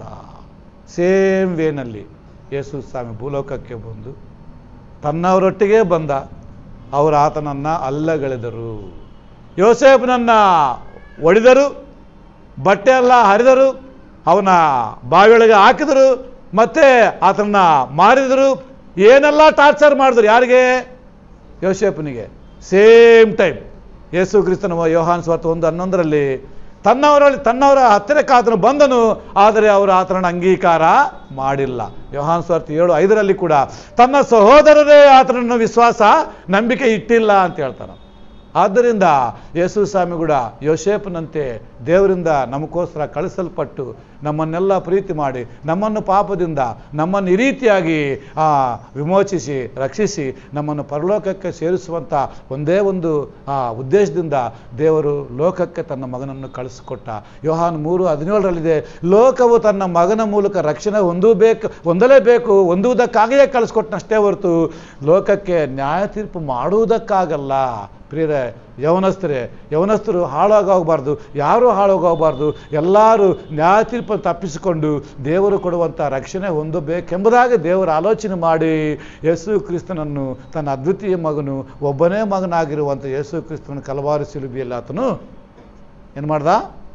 ಸೇಮ್ ವೇನಲ್ಲಿ ಯೇಸು ಸ್ವಾಮಿ ಭೂಲೋಕಕ್ಕೆ ಬಂದು ತನ್ನವರೊಟ್ಟಿಗೆ ಬಂದ ಅವರು ಆತನನ್ನು ಅಲ್ಲಗಳೆದರು ಯೋಸೇಫನನ್ನ ಒಡೆದರು ಬಟ್ಟೆ ಎಲ್ಲ ಹರಿದರು ಅವನ ಬಾವಿಯೊಳಗೆ ಹಾಕಿದರು ಮತ್ತೆ ಆತನ ಮಾರಿದರು ಏನೆಲ್ಲ ಟಾರ್ಚರ್ ಮಾಡಿದ್ರು ಯಾರಿಗೆ ಯೋಸೇಫನಿಗೆ ಸೇಮ್ ಟೈಮ್ ಯೇಸು ಕ್ರಿಸ್ತನ ಯೋಹಾನ್ ಸ್ವಾರ್ಥ ಒಂದು ಹನ್ನೊಂದರಲ್ಲಿ ತನ್ನವರಲ್ಲಿ ತನ್ನವರ ಹತ್ತಿರಕ್ಕೆ ಆತನು ಬಂದನು ಆದರೆ ಅವರು ಆತನ ಅಂಗೀಕಾರ ಮಾಡಿಲ್ಲ ಯೋಹಾನ್ ಸ್ವಾರ್ಥ ಏಳು ಐದರಲ್ಲಿ ಕೂಡ ತನ್ನ ಸಹೋದರರೇ ಆತನನ್ನು ವಿಶ್ವಾಸ ನಂಬಿಕೆ ಇಟ್ಟಿಲ್ಲ ಅಂತ ಹೇಳ್ತಾನೆ ಆದ್ದರಿಂದ ಯೇಸು ಸ್ವಾಮಿ ಕೂಡ ಯೋಸೇಫನಂತೆ ದೇವರಿಂದ ನಮಗೋಸ್ಕರ ಕಳಿಸಲ್ಪಟ್ಟು ನಮ್ಮನ್ನೆಲ್ಲ ಪ್ರೀತಿ ಮಾಡಿ ನಮ್ಮನ್ನು ಪಾಪದಿಂದ ನಮ್ಮನ್ನು ಈ ರೀತಿಯಾಗಿ ಆ, ವಿಮೋಚಿಸಿ ರಕ್ಷಿಸಿ ನಮ್ಮನ್ನು ಪರಲೋಕಕ್ಕೆ ಸೇರಿಸುವಂಥ ಒಂದೇ ಒಂದು ಆ, ಉದ್ದೇಶದಿಂದ ದೇವರು ಲೋಕಕ್ಕೆ ತನ್ನ ಮಗನನ್ನು ಕಳಿಸಿಕೊಟ್ಟ ಯೋಹಾನ್ ಮೂರು ಹದಿನೇಳರಲ್ಲಿದೆ ಲೋಕವು ತನ್ನ ಮಗನ ಮೂಲಕ ರಕ್ಷಣೆ ಹೊಂದಬೇಕು ಹೊಂದಲೇಬೇಕು ಹೊಂದುವುದಕ್ಕಾಗಿಯೇ ಕಳಿಸ್ಕೊಟ್ಟನಷ್ಟೇ ಹೊರತು ಲೋಕಕ್ಕೆ ನ್ಯಾಯ ತೀರ್ಪು ಮಾಡುವುದಕ್ಕಾಗಲ್ಲ ಪ್ರಿಯರೇ ಯವನಸ್ಥರೇ ಯವನಸ್ಥರು ಹಾಳಾಗೋಗಬಾರ್ದು ಯಾರೂ ಹಾಳಾಗೋಗಬಾರ್ದು ಎಲ್ಲರೂ ನ್ಯಾಯ ತೀರ್ಪನ್ನು ತಪ್ಪಿಸಿಕೊಂಡು ದೇವರು ಕೊಡುವಂಥ ರಕ್ಷಣೆ ಹೊಂದಬೇಕೆಂಬುದಾಗಿ ದೇವರು ಆಲೋಚನೆ ಮಾಡಿ ಯೇಸು ಕ್ರಿಸ್ತನನ್ನು ತನ್ನ ಅದ್ವಿತೀಯ ಮಗನು ಒಬ್ಬನೇ ಮಗನಾಗಿರುವಂಥ ಯೇಸು ಕ್ರಿಸ್ತನ ಕಲವಾರು ಸಿಲುಬಿಯಲ್ಲಿ ಆತನು ಏನು ಮಾಡ್ದ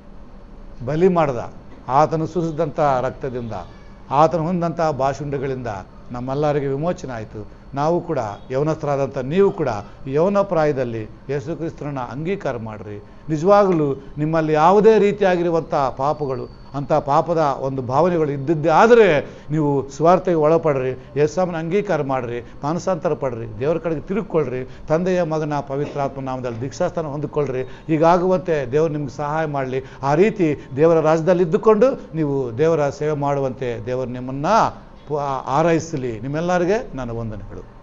ಬಲಿ ಮಾಡ್ದ ಆತನು ಸುರಿಸಿದಂಥ ರಕ್ತದಿಂದ ಆತನು ಹೊಂದಂಥ ಬಾಶುಂಡಗಳಿಂದ ನಮ್ಮೆಲ್ಲರಿಗೆ ವಿಮೋಚನೆ ಆಯಿತು ನಾವು ಕೂಡ ಯವನಸ್ಥರಾದಂಥ ನೀವು ಕೂಡ ಈ ಯೌವನ ಪ್ರಾಯದಲ್ಲಿ ಯೇಸು ಕ್ರಿಸ್ತನನ್ನ ಅಂಗೀಕಾರ ಮಾಡಿರಿ ನಿಜವಾಗಲೂ ನಿಮ್ಮಲ್ಲಿ ಯಾವುದೇ ರೀತಿಯಾಗಿರುವಂಥ ಪಾಪಗಳು ಅಂಥ ಪಾಪದ ಒಂದು ಭಾವನೆಗಳು ಇದ್ದಿದ್ದೇ ಆದರೆ ನೀವು ಸ್ವಾರ್ಥಕ್ಕೆ ಒಳಪಡ್ರಿ ಯೇಸಮ್ಮನ ಅಂಗೀಕಾರ ಮಾಡಿರಿ ಮಾನಸಾಂತರ ಪಡ್ರಿ ದೇವರ ಕಡೆಗೆ ತಿರುಗಿಕೊಳ್ಳ್ರಿ ತಂದೆಯ ಮಗನ ಪವಿತ್ರಾತ್ಮ ನಾಮದಲ್ಲಿ ದೀಕ್ಷಾಸ್ಥಾನ ಹೊಂದಿಕೊಳ್ಳ್ರಿ ಹೀಗಾಗುವಂತೆ ದೇವರು ನಿಮ್ಗೆ ಸಹಾಯ ಮಾಡಲಿ ಆ ರೀತಿ ದೇವರ ರಾಜ್ಯದಲ್ಲಿ ಇದ್ದುಕೊಂಡು ನೀವು ದೇವರ ಸೇವೆ ಮಾಡುವಂತೆ ದೇವರು ನಿಮ್ಮನ್ನು ಆರೈಸಲಿ ನಿಮ್ಮೆಲ್ಲರಿಗೆ ನಾನು ವಂದನೆಗಳು